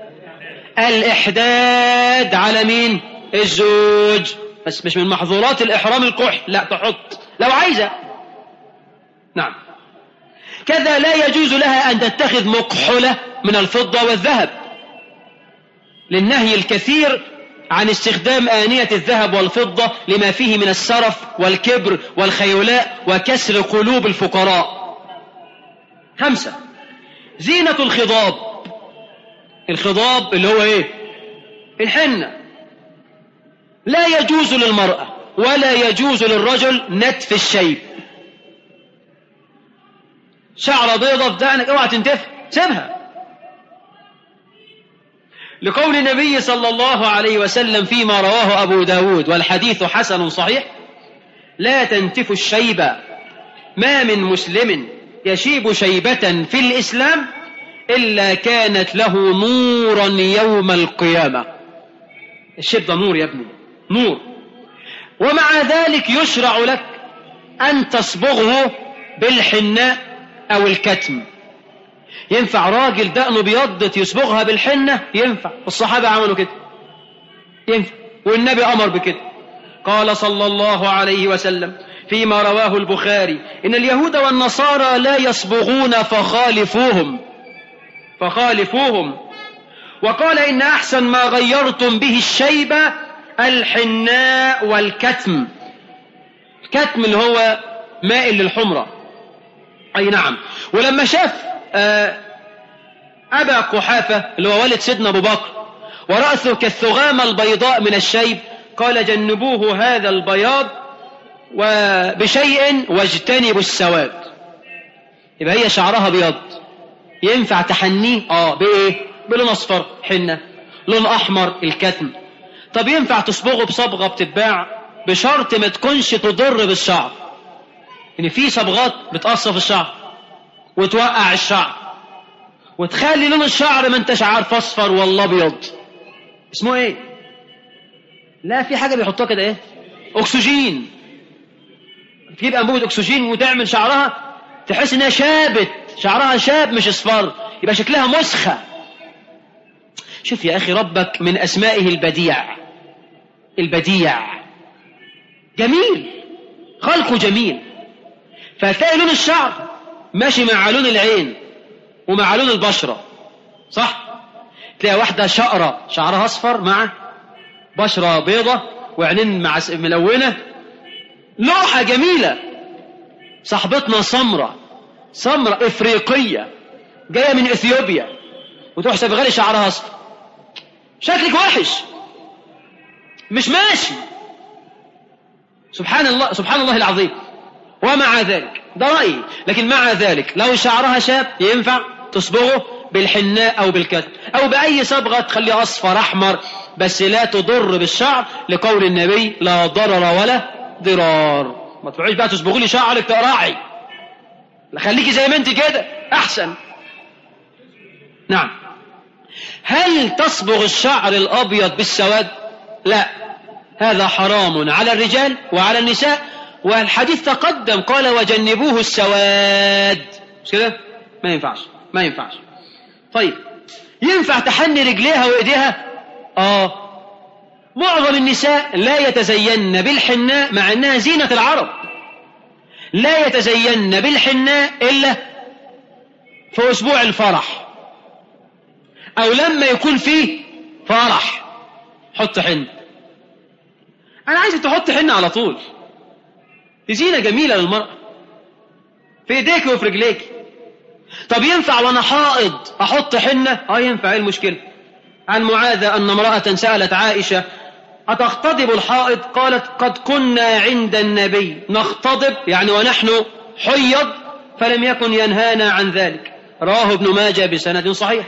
الإحداد على مين الزوج بس مش من محظورات الإحرام الكحل لا تحط لو عايزة نعم كذا لا يجوز لها أن تتخذ مكحلة من الفضة والذهب للنهي الكثير عن استخدام آنية الذهب والفضة لما فيه من السرف والكبر والخيلاء وكسر قلوب الفقراء خمسة زينة الخضاب الخضاب اللي هو ايه الحنة لا يجوز للمرأة ولا يجوز للرجل نتف الشيب شعرة بيضة في دقنك اوعى تنتفها سيبها لقول النبي صلى الله عليه وسلم فيما رواه أبو داود والحديث حسن صحيح لا تنتف الشيب ما من مسلم يشيب شيبة في الإسلام إلا كانت له نورا يوم القيامة الشيب ده نور يا ابني نور ومع ذلك يشرع لك أن تصبغه بالحناء أو الكتم ينفع راجل دقنه بيضت يصبغها بالحنة ينفع الصحابة عملوا كده ينفع والنبي أمر بكده قال صلى الله عليه وسلم فيما رواه البخاري إن اليهود والنصارى لا يصبغون فخالفوهم فخالفوهم وقال إن أحسن ما غيرتم به الشيبة الحناء والكتم الكتم اللي هو مائل للحمرة أي نعم ولما شاف أبا قحافة اللي هو والد سيدنا أبو بكر ورأسه كالثغامة البيضاء من الشيب قال جنبوه هذا البياض وبشيء واجتنبوا السواد يبقى هي شعرها بيض ينفع تحنيه اه بايه بلون اصفر حنة لون احمر الكتم طب ينفع تصبغه بصبغة بتتباع بشرط ما تكونش تضر بالشعر ان في صبغات بتقصف الشعر وتوقع الشعر وتخلي لون الشعر ما انتش عارف اصفر ولا ابيض اسمه ايه لا في حاجة بيحطوها كده ايه اكسجين تجيب انبوبة اكسجين وتعمل شعرها تحس انها شابت شعرها شاب مش اصفر يبقى شكلها مسخة شوف يا اخي ربك من اسمائه البديع البديع جميل خلقه جميل فتلاقي لون الشعر ماشي مع لون العين ومع لون البشرة صح تلاقي واحدة شقرة شعرها اصفر مع بشرة بيضة وعينين مع ملونة لوحة جميلة صاحبتنا سمرة سمرة افريقية جاية من اثيوبيا وتروح صبغالي شعرها اصفر شكلك وحش مش ماشي سبحان الله سبحان الله العظيم ومع ذلك ده رأيي لكن مع ذلك لو شعرها شاب ينفع تصبغه بالحناء أو بالكتم أو بأي صبغة تخليه أصفر أحمر بس لا تضر بالشعر لقول النبي لا ضرر ولا ضرار ما تروحيش بقى تصبغوا لي شعرك تقرعي خليكي زي ما انت كده أحسن نعم هل تصبغ الشعر الأبيض بالسواد لا هذا حرام على الرجال وعلى النساء والحديث تقدم قال وجنبوه السواد مش كده ما ينفعش ما ينفعش طيب ينفع تحني رجليها وايديها اه معظم النساء لا يتزين بالحناء مع انها زينة العرب لا يتزين بالحناء الا في اسبوع الفرح او لما يكون فيه فرح حط حن انا عايزك تحط حنة على طول دي زينة جميلة للمرأة في ايديك وفي رجليك طب ينفع وانا حائض احط حنة اه ينفع ايه المشكلة عن معاذة ان امرأة سألت عائشة اتختضب الحائض قالت قد كنا عند النبي نختضب يعني ونحن حيض فلم يكن ينهانا عن ذلك رواه ابن ماجه بسند صحيح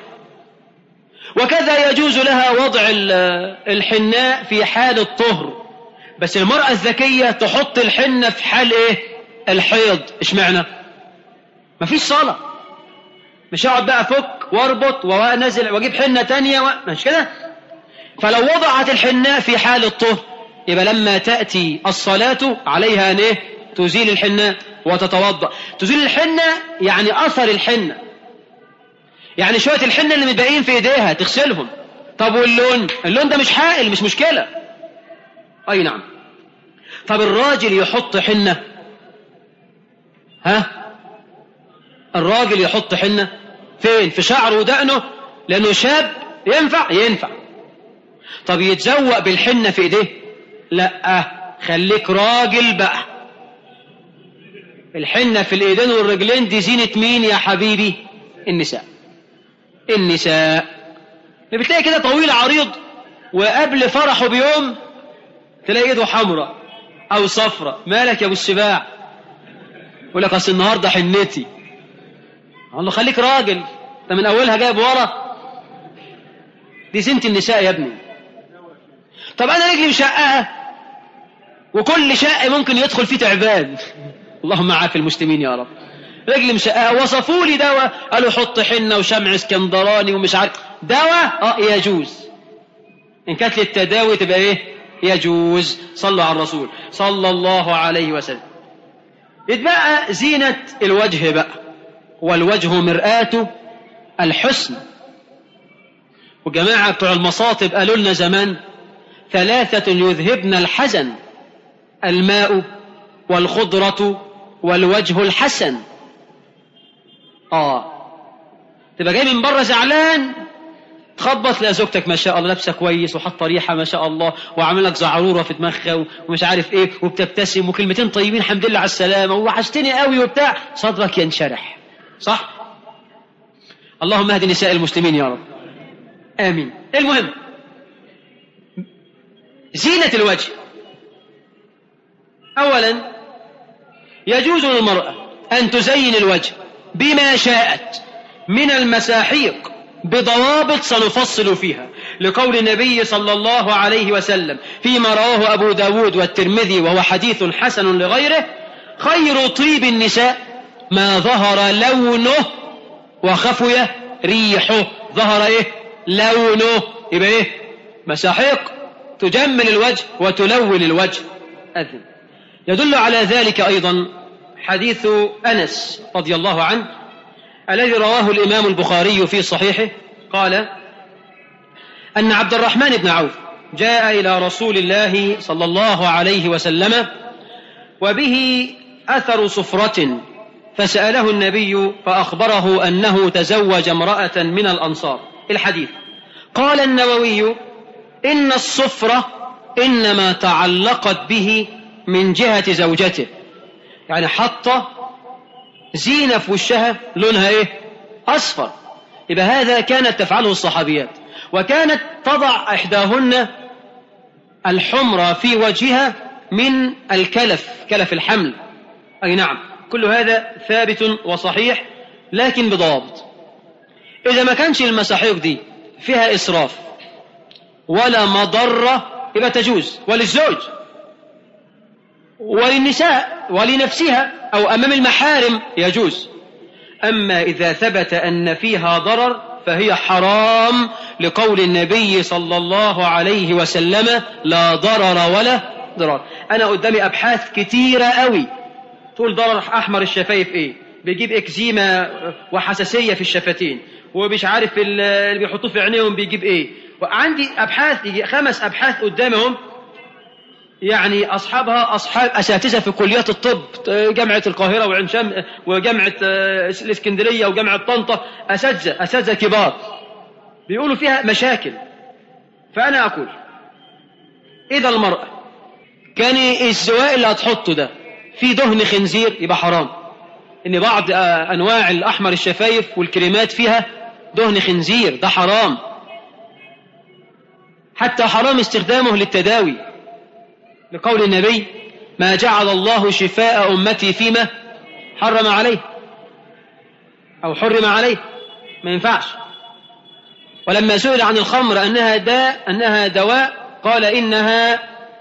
وكذا يجوز لها وضع الحناء في حال الطهر بس المرأة الذكية تحط الحنة في حال ايه الحيض ايش معنى مفيش صلاة مش هقعد بقى افك واربط وانزل واجيب حنة تانية و... مش كده فلو وضعت الحناء في حال الطهر يبقى لما تأتي الصلاة عليها ان ايه تزيل الحناء وتتوضأ تزيل الحنة يعني اثر الحنة يعني شوية الحنة اللي متبقين في ايديها تغسلهم طب واللون اللون ده مش حائل مش مشكلة اي نعم طب الراجل يحط حنة ها الراجل يحط حنة فين في شعره ودقنه لانه شاب ينفع ينفع طب يتزوق بالحنة في ايديه لا خليك راجل بقى الحنة في الايدين والرجلين دي زينة مين يا حبيبي النساء النساء بتلاقي كده طويل عريض وقبل فرحه بيوم تلاقي ايده حمراء او صفراء مالك يا ابو السباع يقول لك اصل النهارده حنتي اقول له خليك راجل انت من اولها جايب ورا دي زينة النساء يا ابني طب انا رجلي مشققه وكل شق ممكن يدخل فيه تعبان اللهم عافي المسلمين يا رب رجلي مشققه وصفوا لي دواء قالوا حط حنه وشمع اسكندراني ومش عارف دواء اه يجوز إن كانت للتداوي تبقى إيه يجوز صلوا على الرسول صلى الله عليه وسلم يتبقى زينة الوجه بقى والوجه مرآة الحسن وجماعة بتوع المصاطب قالوا لنا زمان ثلاثة يذهبن الحزن الماء والخضرة والوجه الحسن اه تبقى جاي من بره زعلان تخبط لا زوجتك ما شاء الله لابسه كويس وحاطه ريحه ما شاء الله وعامل لك زعروره في دماغها ومش عارف ايه وبتبتسم وكلمتين طيبين الحمد لله على السلامه ووحشتني قوي وبتاع صدرك ينشرح صح اللهم اهد نساء المسلمين يا رب امين المهم زينه الوجه اولا يجوز للمراه ان تزين الوجه بما شاءت من المساحيق بضوابط سنفصل فيها لقول النبي صلى الله عليه وسلم فيما رواه أبو داود والترمذي وهو حديث حسن لغيره خير طيب النساء ما ظهر لونه وخفي ريحه ظهر ايه لونه يبقى ايه مساحيق تجمل الوجه وتلون الوجه أذن يدل على ذلك أيضا حديث أنس رضي الله عنه الذي رواه الإمام البخاري في صحيحه قال أن عبد الرحمن بن عوف جاء إلى رسول الله صلى الله عليه وسلم وبه أثر صفرة فسأله النبي فأخبره أنه تزوج امرأة من الأنصار الحديث قال النووي إن الصفرة إنما تعلقت به من جهة زوجته يعني حط زينة في وشها لونها ايه اصفر يبقى هذا كانت تفعله الصحابيات وكانت تضع احداهن الحمرة في وجهها من الكلف كلف الحمل اي نعم كل هذا ثابت وصحيح لكن بضوابط اذا ما كانش المساحيق دي فيها اسراف ولا مضرة يبقى تجوز وللزوج وللنساء ولنفسها أو أمام المحارم يجوز أما إذا ثبت أن فيها ضرر فهي حرام لقول النبي صلى الله عليه وسلم لا ضرر ولا ضرر أنا قدامي أبحاث كتيرة قوي تقول ضرر أحمر الشفايف إيه بيجيب إكزيما وحساسية في الشفتين ومش عارف اللي بيحطوه في عينيهم بيجيب إيه وعندي أبحاث يجي خمس أبحاث قدامهم يعني أصحابها أصحاب أساتذة في كليات الطب جامعة القاهرة وعين شام وجامعة الإسكندرية وجامعة طنطا أساتذة أساتذة كبار بيقولوا فيها مشاكل فأنا أقول إذا المرأة كان الزواء اللي هتحطه ده في دهن خنزير يبقى حرام إن بعض أنواع الأحمر الشفايف والكريمات فيها دهن خنزير ده حرام حتى حرام استخدامه للتداوي لقول النبي ما جعل الله شفاء أمتي فيما حرم عليه أو حرم عليه ما ينفعش ولما سئل عن الخمر أنها داء أنها دواء قال إنها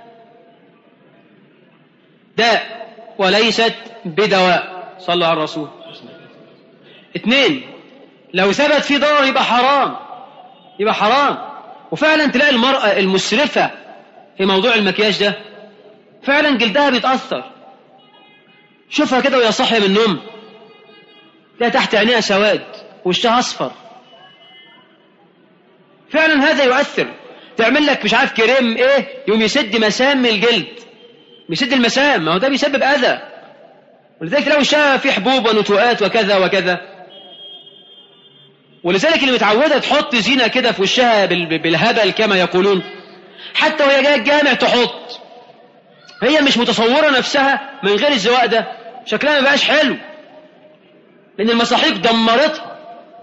داء وليست بدواء صلى على الرسول اثنين لو ثبت في ضرر يبقى حرام يبقى حرام وفعلا تلاقي المرأة المسرفة في موضوع المكياج ده فعلا جلدها بيتأثر شوفها كده وهي صاحية من النوم تلاقي تحت عينيها سواد وشها أصفر فعلا هذا يؤثر تعمل لك مش عارف كريم ايه يوم يسد مسام الجلد يسد المسام ما هو ده بيسبب أذى ولذلك لو وشها في حبوب ونتوءات وكذا وكذا ولذلك اللي متعودة تحط زينة كده في وشها بالهبل كما يقولون حتى وهي جايه الجامع تحط هي مش متصورة نفسها من غير الزواء ده شكلها ما بقاش حلو لأن المساحيق دمرتها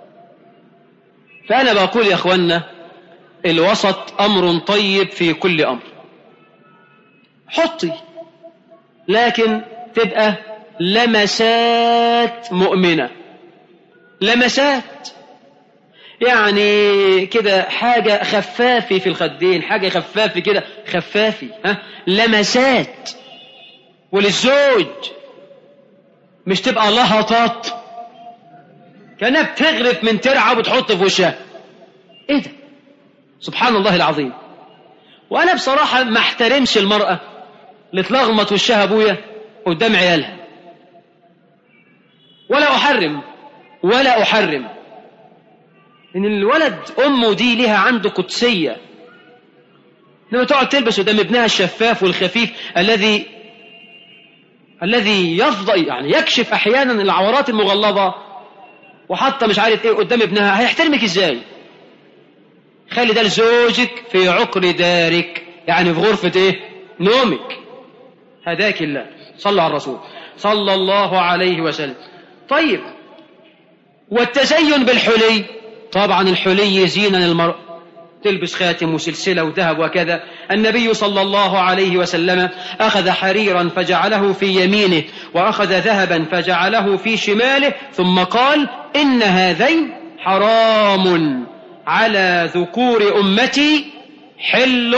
فأنا بقول يا أخوانا الوسط أمر طيب في كل أمر حطي لكن تبقى لمسات مؤمنة لمسات يعني كده حاجة خفافي في الخدين حاجة خفافي كده خفافي ها لمسات وللزوج مش تبقى لهطات كأنها بتغرف من ترعة وبتحط في وشها ايه ده سبحان الله العظيم وأنا بصراحة ما احترمش المرأة اللي تلغمط وشها أبويا قدام عيالها ولا أحرم ولا أحرم إن الولد أمه دي لها عنده قدسية لما تقعد تلبس قدام ابنها الشفاف والخفيف الذي الذي يفضل يعني يكشف أحيانا العورات المغلظة وحتى مش عارف ايه قدام ابنها هيحترمك ازاي خلي ده لزوجك في عقر دارك يعني في غرفة ايه نومك هداك الله صلى على الرسول صلى الله عليه وسلم طيب والتزين بالحلي طبعا الحلي زينة للمرء تلبس خاتم وسلسلة وذهب وكذا النبي صلى الله عليه وسلم أخذ حريرا فجعله في يمينه وأخذ ذهبا فجعله في شماله ثم قال إن هذين حرام على ذكور أمتي حل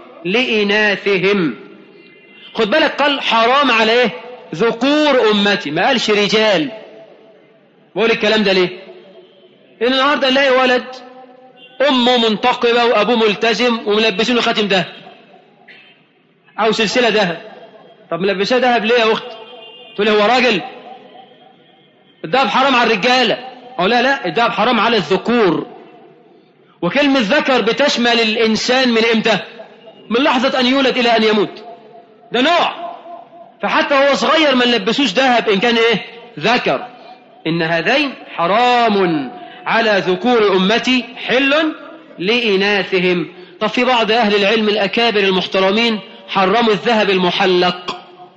لإناثهم خد بالك قال حرام على إيه ذكور أمتي ما قالش رجال بقول الكلام ده ليه إن النهاردة نلاقي ولد أمه منتقبة وأبوه ملتزم وملبسينه خاتم دهب أو سلسلة دهب طب ملبساه دهب ليه يا أخت تقول هو راجل الدهب حرام على الرجالة أو لا لا الدهب حرام على الذكور وكلمة ذكر بتشمل الإنسان من إمتى من لحظة أن يولد إلى أن يموت ده نوع فحتى هو صغير ما نلبسوش ذهب إن كان إيه ذكر إن هذين حرام على ذكور أمتي حل لإناثهم طب في بعض أهل العلم الأكابر المحترمين حرموا الذهب المحلق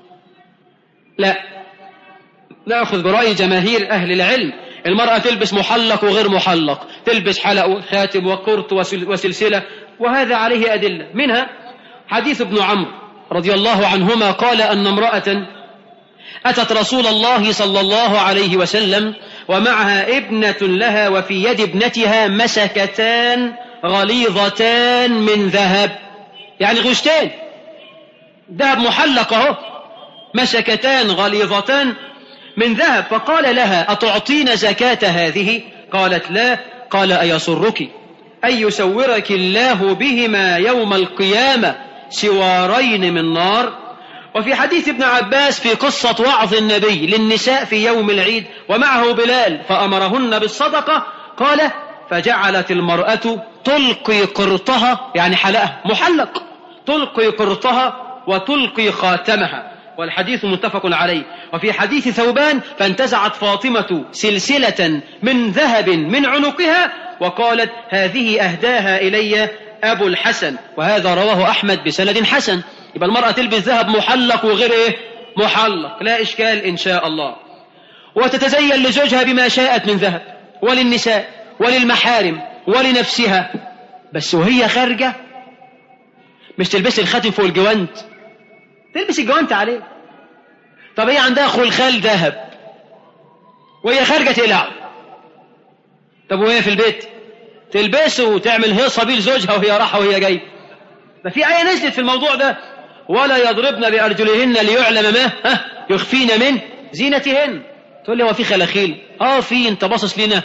لا نأخذ برأي جماهير أهل العلم المرأة تلبس محلق وغير محلق تلبس حلق وخاتم وقرط وسلسلة وهذا عليه أدلة منها حديث ابن عمرو رضي الله عنهما قال أن امرأة أتت رسول الله صلى الله عليه وسلم ومعها ابنة لها وفي يد ابنتها مسكتان غليظتان من ذهب يعني غشتين ذهب محلق اهو مسكتان غليظتان من ذهب فقال لها أتعطين زكاة هذه قالت لا قال أيسرك أن يسورك الله بهما يوم القيامة سوارين من نار وفي حديث ابن عباس في قصة وعظ النبي للنساء في يوم العيد ومعه بلال فأمرهن بالصدقة قال فجعلت المرأة تلقي قرطها يعني حلقها محلق تلقي قرطها وتلقي خاتمها والحديث متفق عليه وفي حديث ثوبان فانتزعت فاطمة سلسلة من ذهب من عنقها وقالت هذه أهداها إلي أبو الحسن وهذا رواه أحمد بسند حسن يبقى المرأة تلبس ذهب محلق وغير إيه محلق لا إشكال إن شاء الله وتتزين لزوجها بما شاءت من ذهب وللنساء وللمحارم ولنفسها بس وهي خارجة مش تلبس الخاتم فوق الجوانت تلبس الجوانت عليه طب هي عندها خلخال ذهب وهي خارجة تقلعه طب وهي في البيت تلبسه وتعمل هيصة بيه لزوجها وهي راحة وهي جاية ما في آية نزلت في الموضوع ده ولا يضربن بأرجلهن ليعلم ما ها يخفين من زينتهن تقول لي هو في خلاخيل اه في انت باصص لنا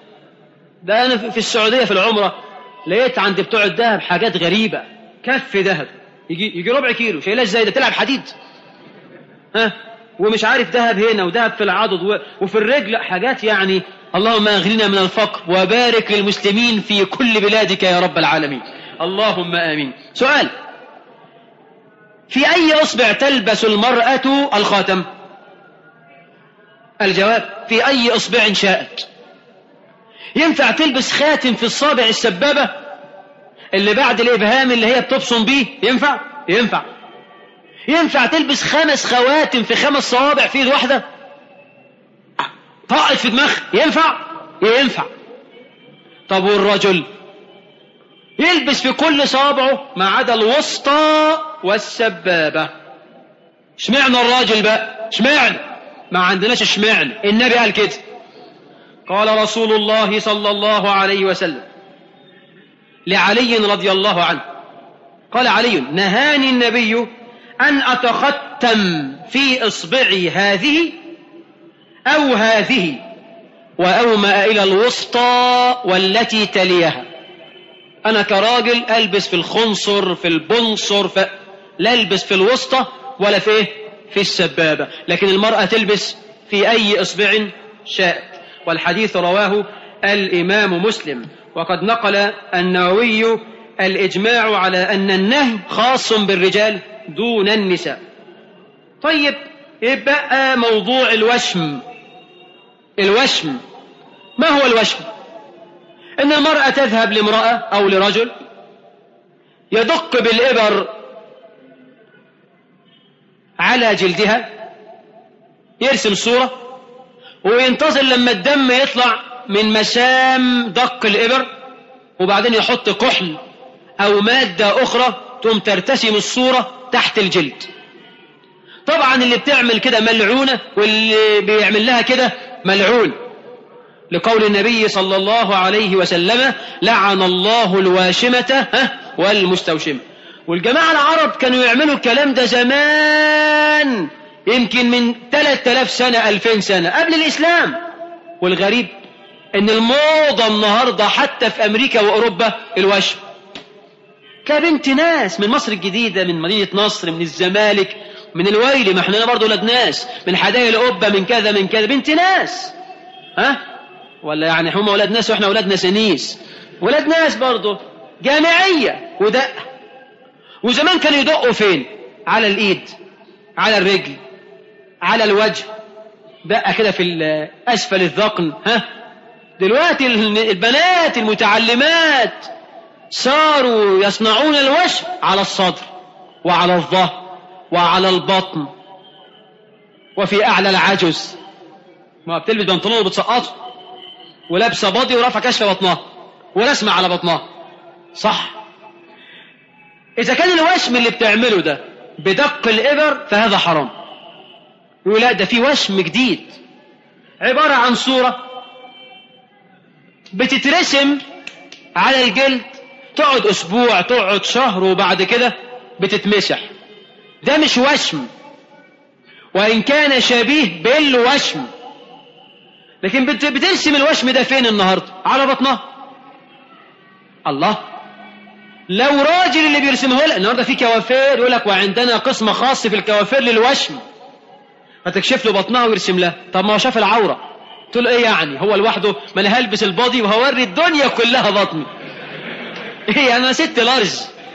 ده انا في السعودية في العمرة لقيت عند بتوع الذهب حاجات غريبة كف ذهب يجي يجي ربع كيلو شايلها ازاي ده تلعب حديد ها ومش عارف ذهب هنا وذهب في العضد وفي الرجل حاجات يعني اللهم اغننا من الفقر وبارك للمسلمين في كل بلادك يا رب العالمين اللهم امين سؤال في اي اصبع تلبس المرأة الخاتم الجواب في اي اصبع شاءت ينفع تلبس خاتم في الصابع السبابة اللي بعد الابهام اللي هي بتبصم بيه ينفع ينفع ينفع تلبس خمس خواتم في خمس صوابع في ايد واحدة طاقت في دماغ ينفع ينفع طب والرجل يلبس في كل صابعه ما عدا الوسطى والسبابة اشمعنى الراجل بقى اشمعنى ما عندناش اشمعنى النبي قال كده قال رسول الله صلى الله عليه وسلم لعلي رضي الله عنه قال علي نهاني النبي أن أتختم في إصبعي هذه أو هذه وأومأ إلى الوسطى والتي تليها أنا كراجل ألبس في الخنصر في البنصر ف... لا ألبس في الوسطى ولا في إيه؟ في السبابة لكن المرأة تلبس في أي إصبع شاءت والحديث رواه الإمام مسلم وقد نقل النووي الإجماع على أن النهي خاص بالرجال دون النساء طيب يبقى موضوع الوشم الوشم ما هو الوشم ان المرأة تذهب لامرأة او لرجل يدق بالإبر على جلدها يرسم صورة وينتظر لما الدم يطلع من مسام دق الإبر وبعدين يحط كحل أو مادة أخرى تقوم ترتسم الصورة تحت الجلد طبعا اللي بتعمل كده ملعونة واللي بيعمل لها كده ملعون لقول النبي صلى الله عليه وسلم لعن الله الواشمة والمستوشمة والجماعة العرب كانوا يعملوا الكلام ده زمان يمكن من 3000 سنة 2000 سنة قبل الإسلام والغريب ان الموضة النهاردة حتى في أمريكا وأوروبا الوشم كبنت ناس من مصر الجديدة من مدينة نصر من الزمالك من الويلي ما احنا برضه ولاد ناس من حدائق القبة من كذا من كذا بنت ناس ها ولا يعني هم ولاد ناس واحنا ولاد ناسانيس ولاد ناس برضه جامعية ودق وزمان كانوا يدقوا فين على الايد على الرجل على الوجه دقة كده في اسفل الذقن ها دلوقتي البنات المتعلمات صاروا يصنعون الوشم على الصدر وعلى الظهر وعلى البطن وفي أعلى العجز ما بتلبس بنطلون وبتسقطه ولابسة باضي ورافعة كشف بطنها ورسمة على بطنها صح إذا كان الوشم اللي بتعمله ده بدق الإبر فهذا حرام يقول لا ده في وشم جديد عبارة عن صورة بتترسم على الجلد تقعد أسبوع تقعد شهر وبعد كده بتتمسح ده مش وشم وإن كان شبيه بالوشم لكن بترسم الوشم ده فين النهاردة على بطنها الله لو راجل اللي بيرسمه لك النهارده في كوافير يقول لك وعندنا قسم خاص في الكوافير للوشم فتكشف له بطنها ويرسم لها طب ما هو شاف العوره تقول له ايه يعني هو لوحده ما انا هلبس البادي وهوري الدنيا كلها بطني ايه انا ست لارج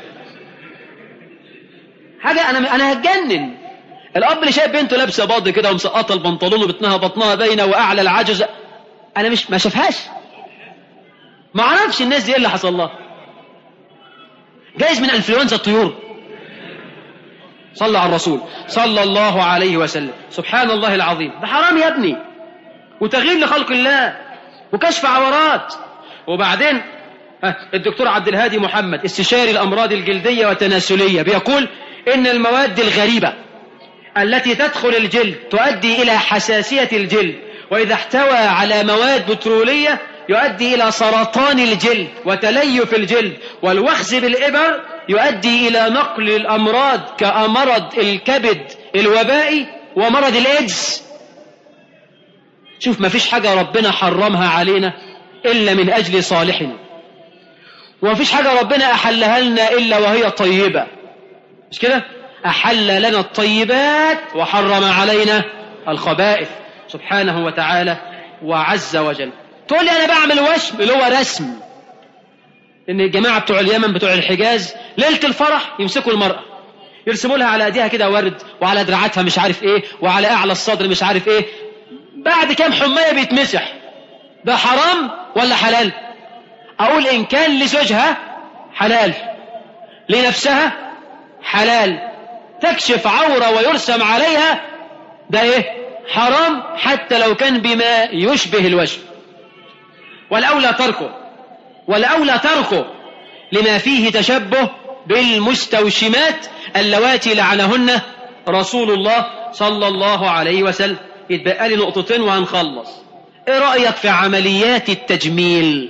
حاجه انا انا هتجنن الاب اللي شايف بنته لابسه باضي كده ومسقطه البنطلون وبطنها بطنها باينه واعلى العجز انا مش ما شافهاش ما اعرفش الناس دي ايه اللي حصل لها جايز من انفلونزا الطيور صلى على الرسول صلى الله عليه وسلم سبحان الله العظيم ده حرام يا ابني وتغيير لخلق الله وكشف عورات وبعدين الدكتور عبد الهادي محمد استشاري الامراض الجلديه والتناسليه بيقول ان المواد الغريبه التي تدخل الجلد تؤدي الى حساسيه الجلد واذا احتوى على مواد بتروليه يؤدي إلى سرطان الجلد وتليف الجلد والوخز بالإبر يؤدي إلى نقل الأمراض كمرض الكبد الوبائي ومرض الإيدز شوف ما فيش حاجة ربنا حرمها علينا إلا من أجل صالحنا وما فيش حاجة ربنا أحلها لنا إلا وهي طيبة مش كده أحل لنا الطيبات وحرم علينا الخبائث سبحانه وتعالى وعز وجل تقول لي انا بعمل وشم اللي هو رسم ان الجماعه بتوع اليمن بتوع الحجاز ليله الفرح يمسكوا المراه يرسموا لها على ايديها كده ورد وعلى دراعاتها مش عارف ايه وعلى اعلى الصدر مش عارف ايه بعد كام حمايه بيتمسح ده حرام ولا حلال اقول ان كان لزوجها حلال لنفسها حلال تكشف عوره ويرسم عليها ده ايه حرام حتى لو كان بما يشبه الوجه والأولى تركه والأولى تركه لما فيه تشبه بالمستوشمات اللواتي لعنهن رسول الله صلى الله عليه وسلم يتبقى لي نقطتين وهنخلص ايه رأيك في عمليات التجميل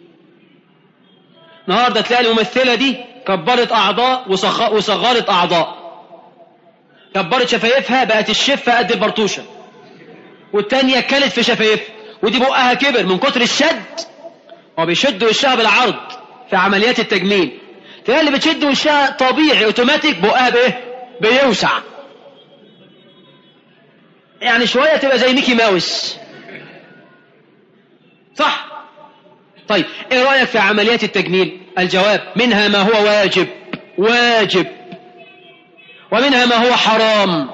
النهارده تلاقي الممثلة دي كبرت أعضاء وصغرت أعضاء كبرت شفايفها بقت الشفة قد البرطوشة والتانية كلت في شفايفها ودي بقها كبر من كتر الشد هو بيشد وشها بالعرض في عمليات التجميل تلاقي اللي بتشد وشها طبيعي اوتوماتيك بقها بايه بيوسع يعني شوية تبقى زي ميكي ماوس صح طيب ايه رأيك في عمليات التجميل الجواب منها ما هو واجب واجب ومنها ما هو حرام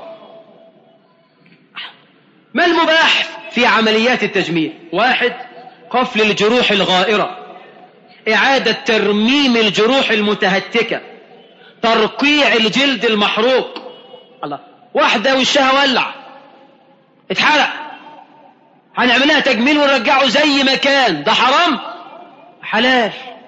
ما المباح في عمليات التجميل واحد قفل الجروح الغائرة إعادة ترميم الجروح المتهتكة ترقيع الجلد المحروق الله واحدة وشها ولع اتحرق هنعملها تجميل ونرجعه زي ما كان ده حرام حلال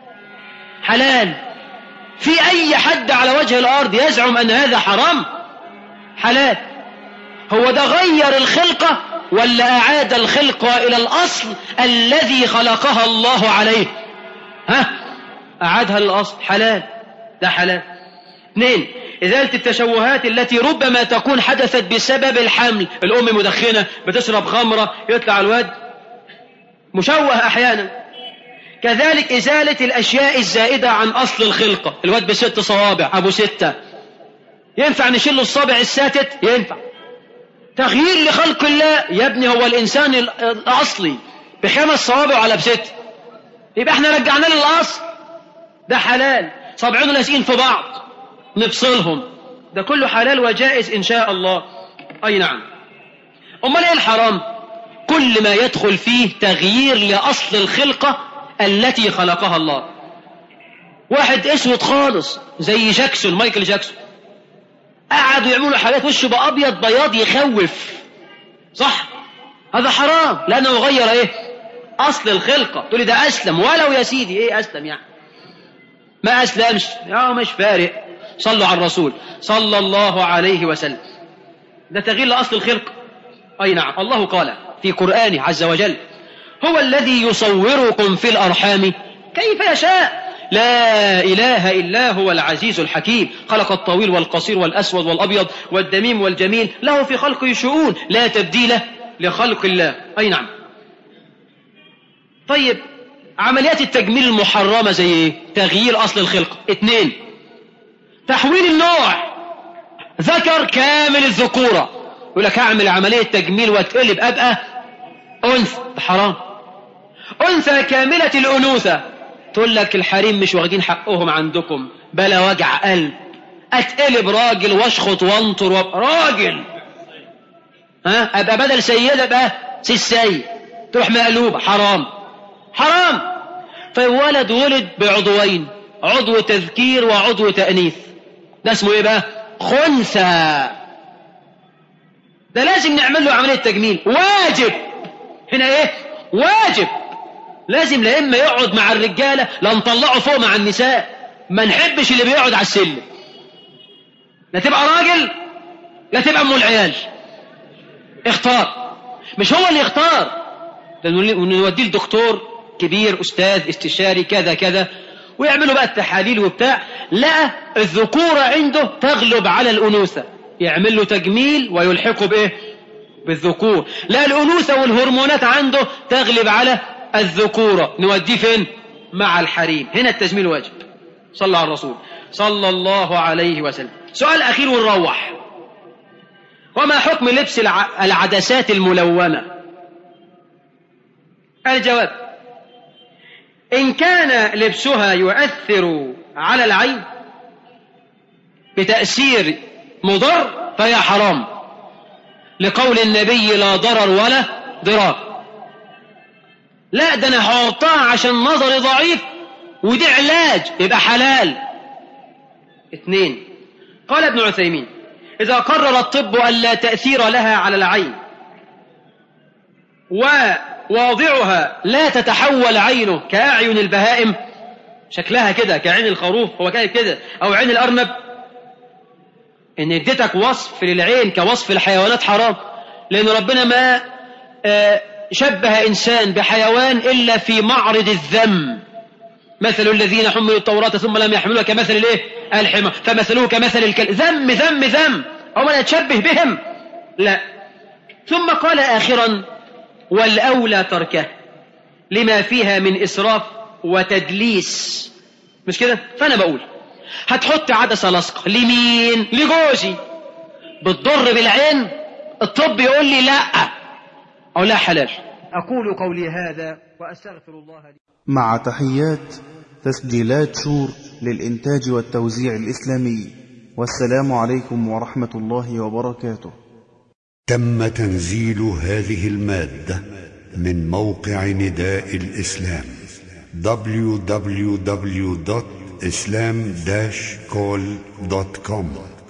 حلال في أي حد على وجه الأرض يزعم أن هذا حرام حلال هو ده غير الخلقة ولا أعاد الخلقة إلى الأصل الذي خلقها الله عليه ها أعادها للأصل حلال ده حلال اثنين إزالة التشوهات التي ربما تكون حدثت بسبب الحمل الأم مدخنة بتشرب خمرة يطلع الواد مشوه أحيانا كذلك إزالة الأشياء الزائدة عن أصل الخلقة الواد بست صوابع أبو ستة ينفع نشيل الصابع الساتت ينفع تغيير لخلق الله يا ابني هو الإنسان الأصلي بخمس صوابع على بست يبقى احنا رجعنا للأصل ده حلال صابعين لازقين في بعض نفصلهم ده كله حلال وجائز إن شاء الله أي نعم أمال إيه الحرام كل ما يدخل فيه تغيير لأصل الخلقة التي خلقها الله واحد اسود خالص زي جاكسون مايكل جاكسون قعدوا يعملوا حاجات وشه بقى ابيض بياض يخوف صح هذا حرام لانه غير ايه اصل الخلقه تقول لي ده اسلم ولو يا سيدي ايه اسلم يعني ما اسلمش يا مش فارق صلوا على الرسول صلى الله عليه وسلم ده تغيير لاصل الخلقه اي نعم الله قال في قرانه عز وجل هو الذي يصوركم في الارحام كيف يشاء لا إله إلا هو العزيز الحكيم خلق الطويل والقصير والأسود والأبيض والدميم والجميل له في خلقه شؤون لا تبديل لخلق الله أي نعم طيب عمليات التجميل المحرمة زي ايه تغيير أصل الخلقة اثنين تحويل النوع ذكر كامل الذكورة يقول لك هعمل عملية تجميل واتقلب أبقى أنثى حرام أنثى كاملة الأنوثة تقول لك الحريم مش واخدين حقهم عندكم بلا وجع قلب اتقلب راجل واشخط وانطر وابقى راجل ها ابقى بدل سيدة ابقى سيد تروح مقلوبة حرام حرام فولد ولد بعضوين عضو تذكير وعضو تأنيث ده اسمه ايه بقى خنثى ده لازم نعمل له عملية تجميل واجب هنا ايه واجب لازم لا اما يقعد مع الرجاله لا نطلعه فوق مع النساء ما نحبش اللي بيقعد على السلم لا تبقى راجل لا تبقى ام العيال اختار مش هو اللي يختار نوديه لدكتور كبير استاذ استشاري كذا كذا ويعملوا بقى التحاليل وبتاع لقى الذكوره عنده تغلب على الانوثه يعمل له تجميل ويلحقه بايه بالذكور لا الانوثه والهرمونات عنده تغلب على الذكورة نوديه فين مع الحريم هنا التجميل واجب صلى على الرسول صلى الله عليه وسلم سؤال أخير ونروح وما حكم لبس العدسات الملونة الجواب إن كان لبسها يؤثر على العين بتأثير مضر فهي حرام لقول النبي لا ضرر ولا ضرار لا ده انا هحطها عشان نظري ضعيف ودي علاج يبقى حلال اثنين قال ابن عثيمين إذا قرر الطب أن لا تأثير لها على العين وواضعها لا تتحول عينه كأعين البهائم شكلها كده كعين الخروف هو كان كده أو عين الأرنب إن اديتك وصف للعين كوصف الحيوانات حرام لأن ربنا ما آه شبه إنسان بحيوان إلا في معرض الذم مثل الذين حملوا التوراة ثم لم يحملوها كمثل الايه الحمار فمثلوه كمثل الكلب ذم ذم ذم أو لا يتشبه بهم لا ثم قال آخرا والأولى تركه لما فيها من إسراف وتدليس مش كده فانا بقول هتحط عدسه لاصقه لمين لجوزي بتضر بالعين الطب يقول لي لا اقول لها حلال اقول قولي هذا واستغفر الله لي مع تحيات تسجيلات شور للإنتاج والتوزيع الإسلامي والسلام عليكم ورحمة الله وبركاته تم تنزيل هذه المادة من موقع نداء الإسلام www.islam-call.com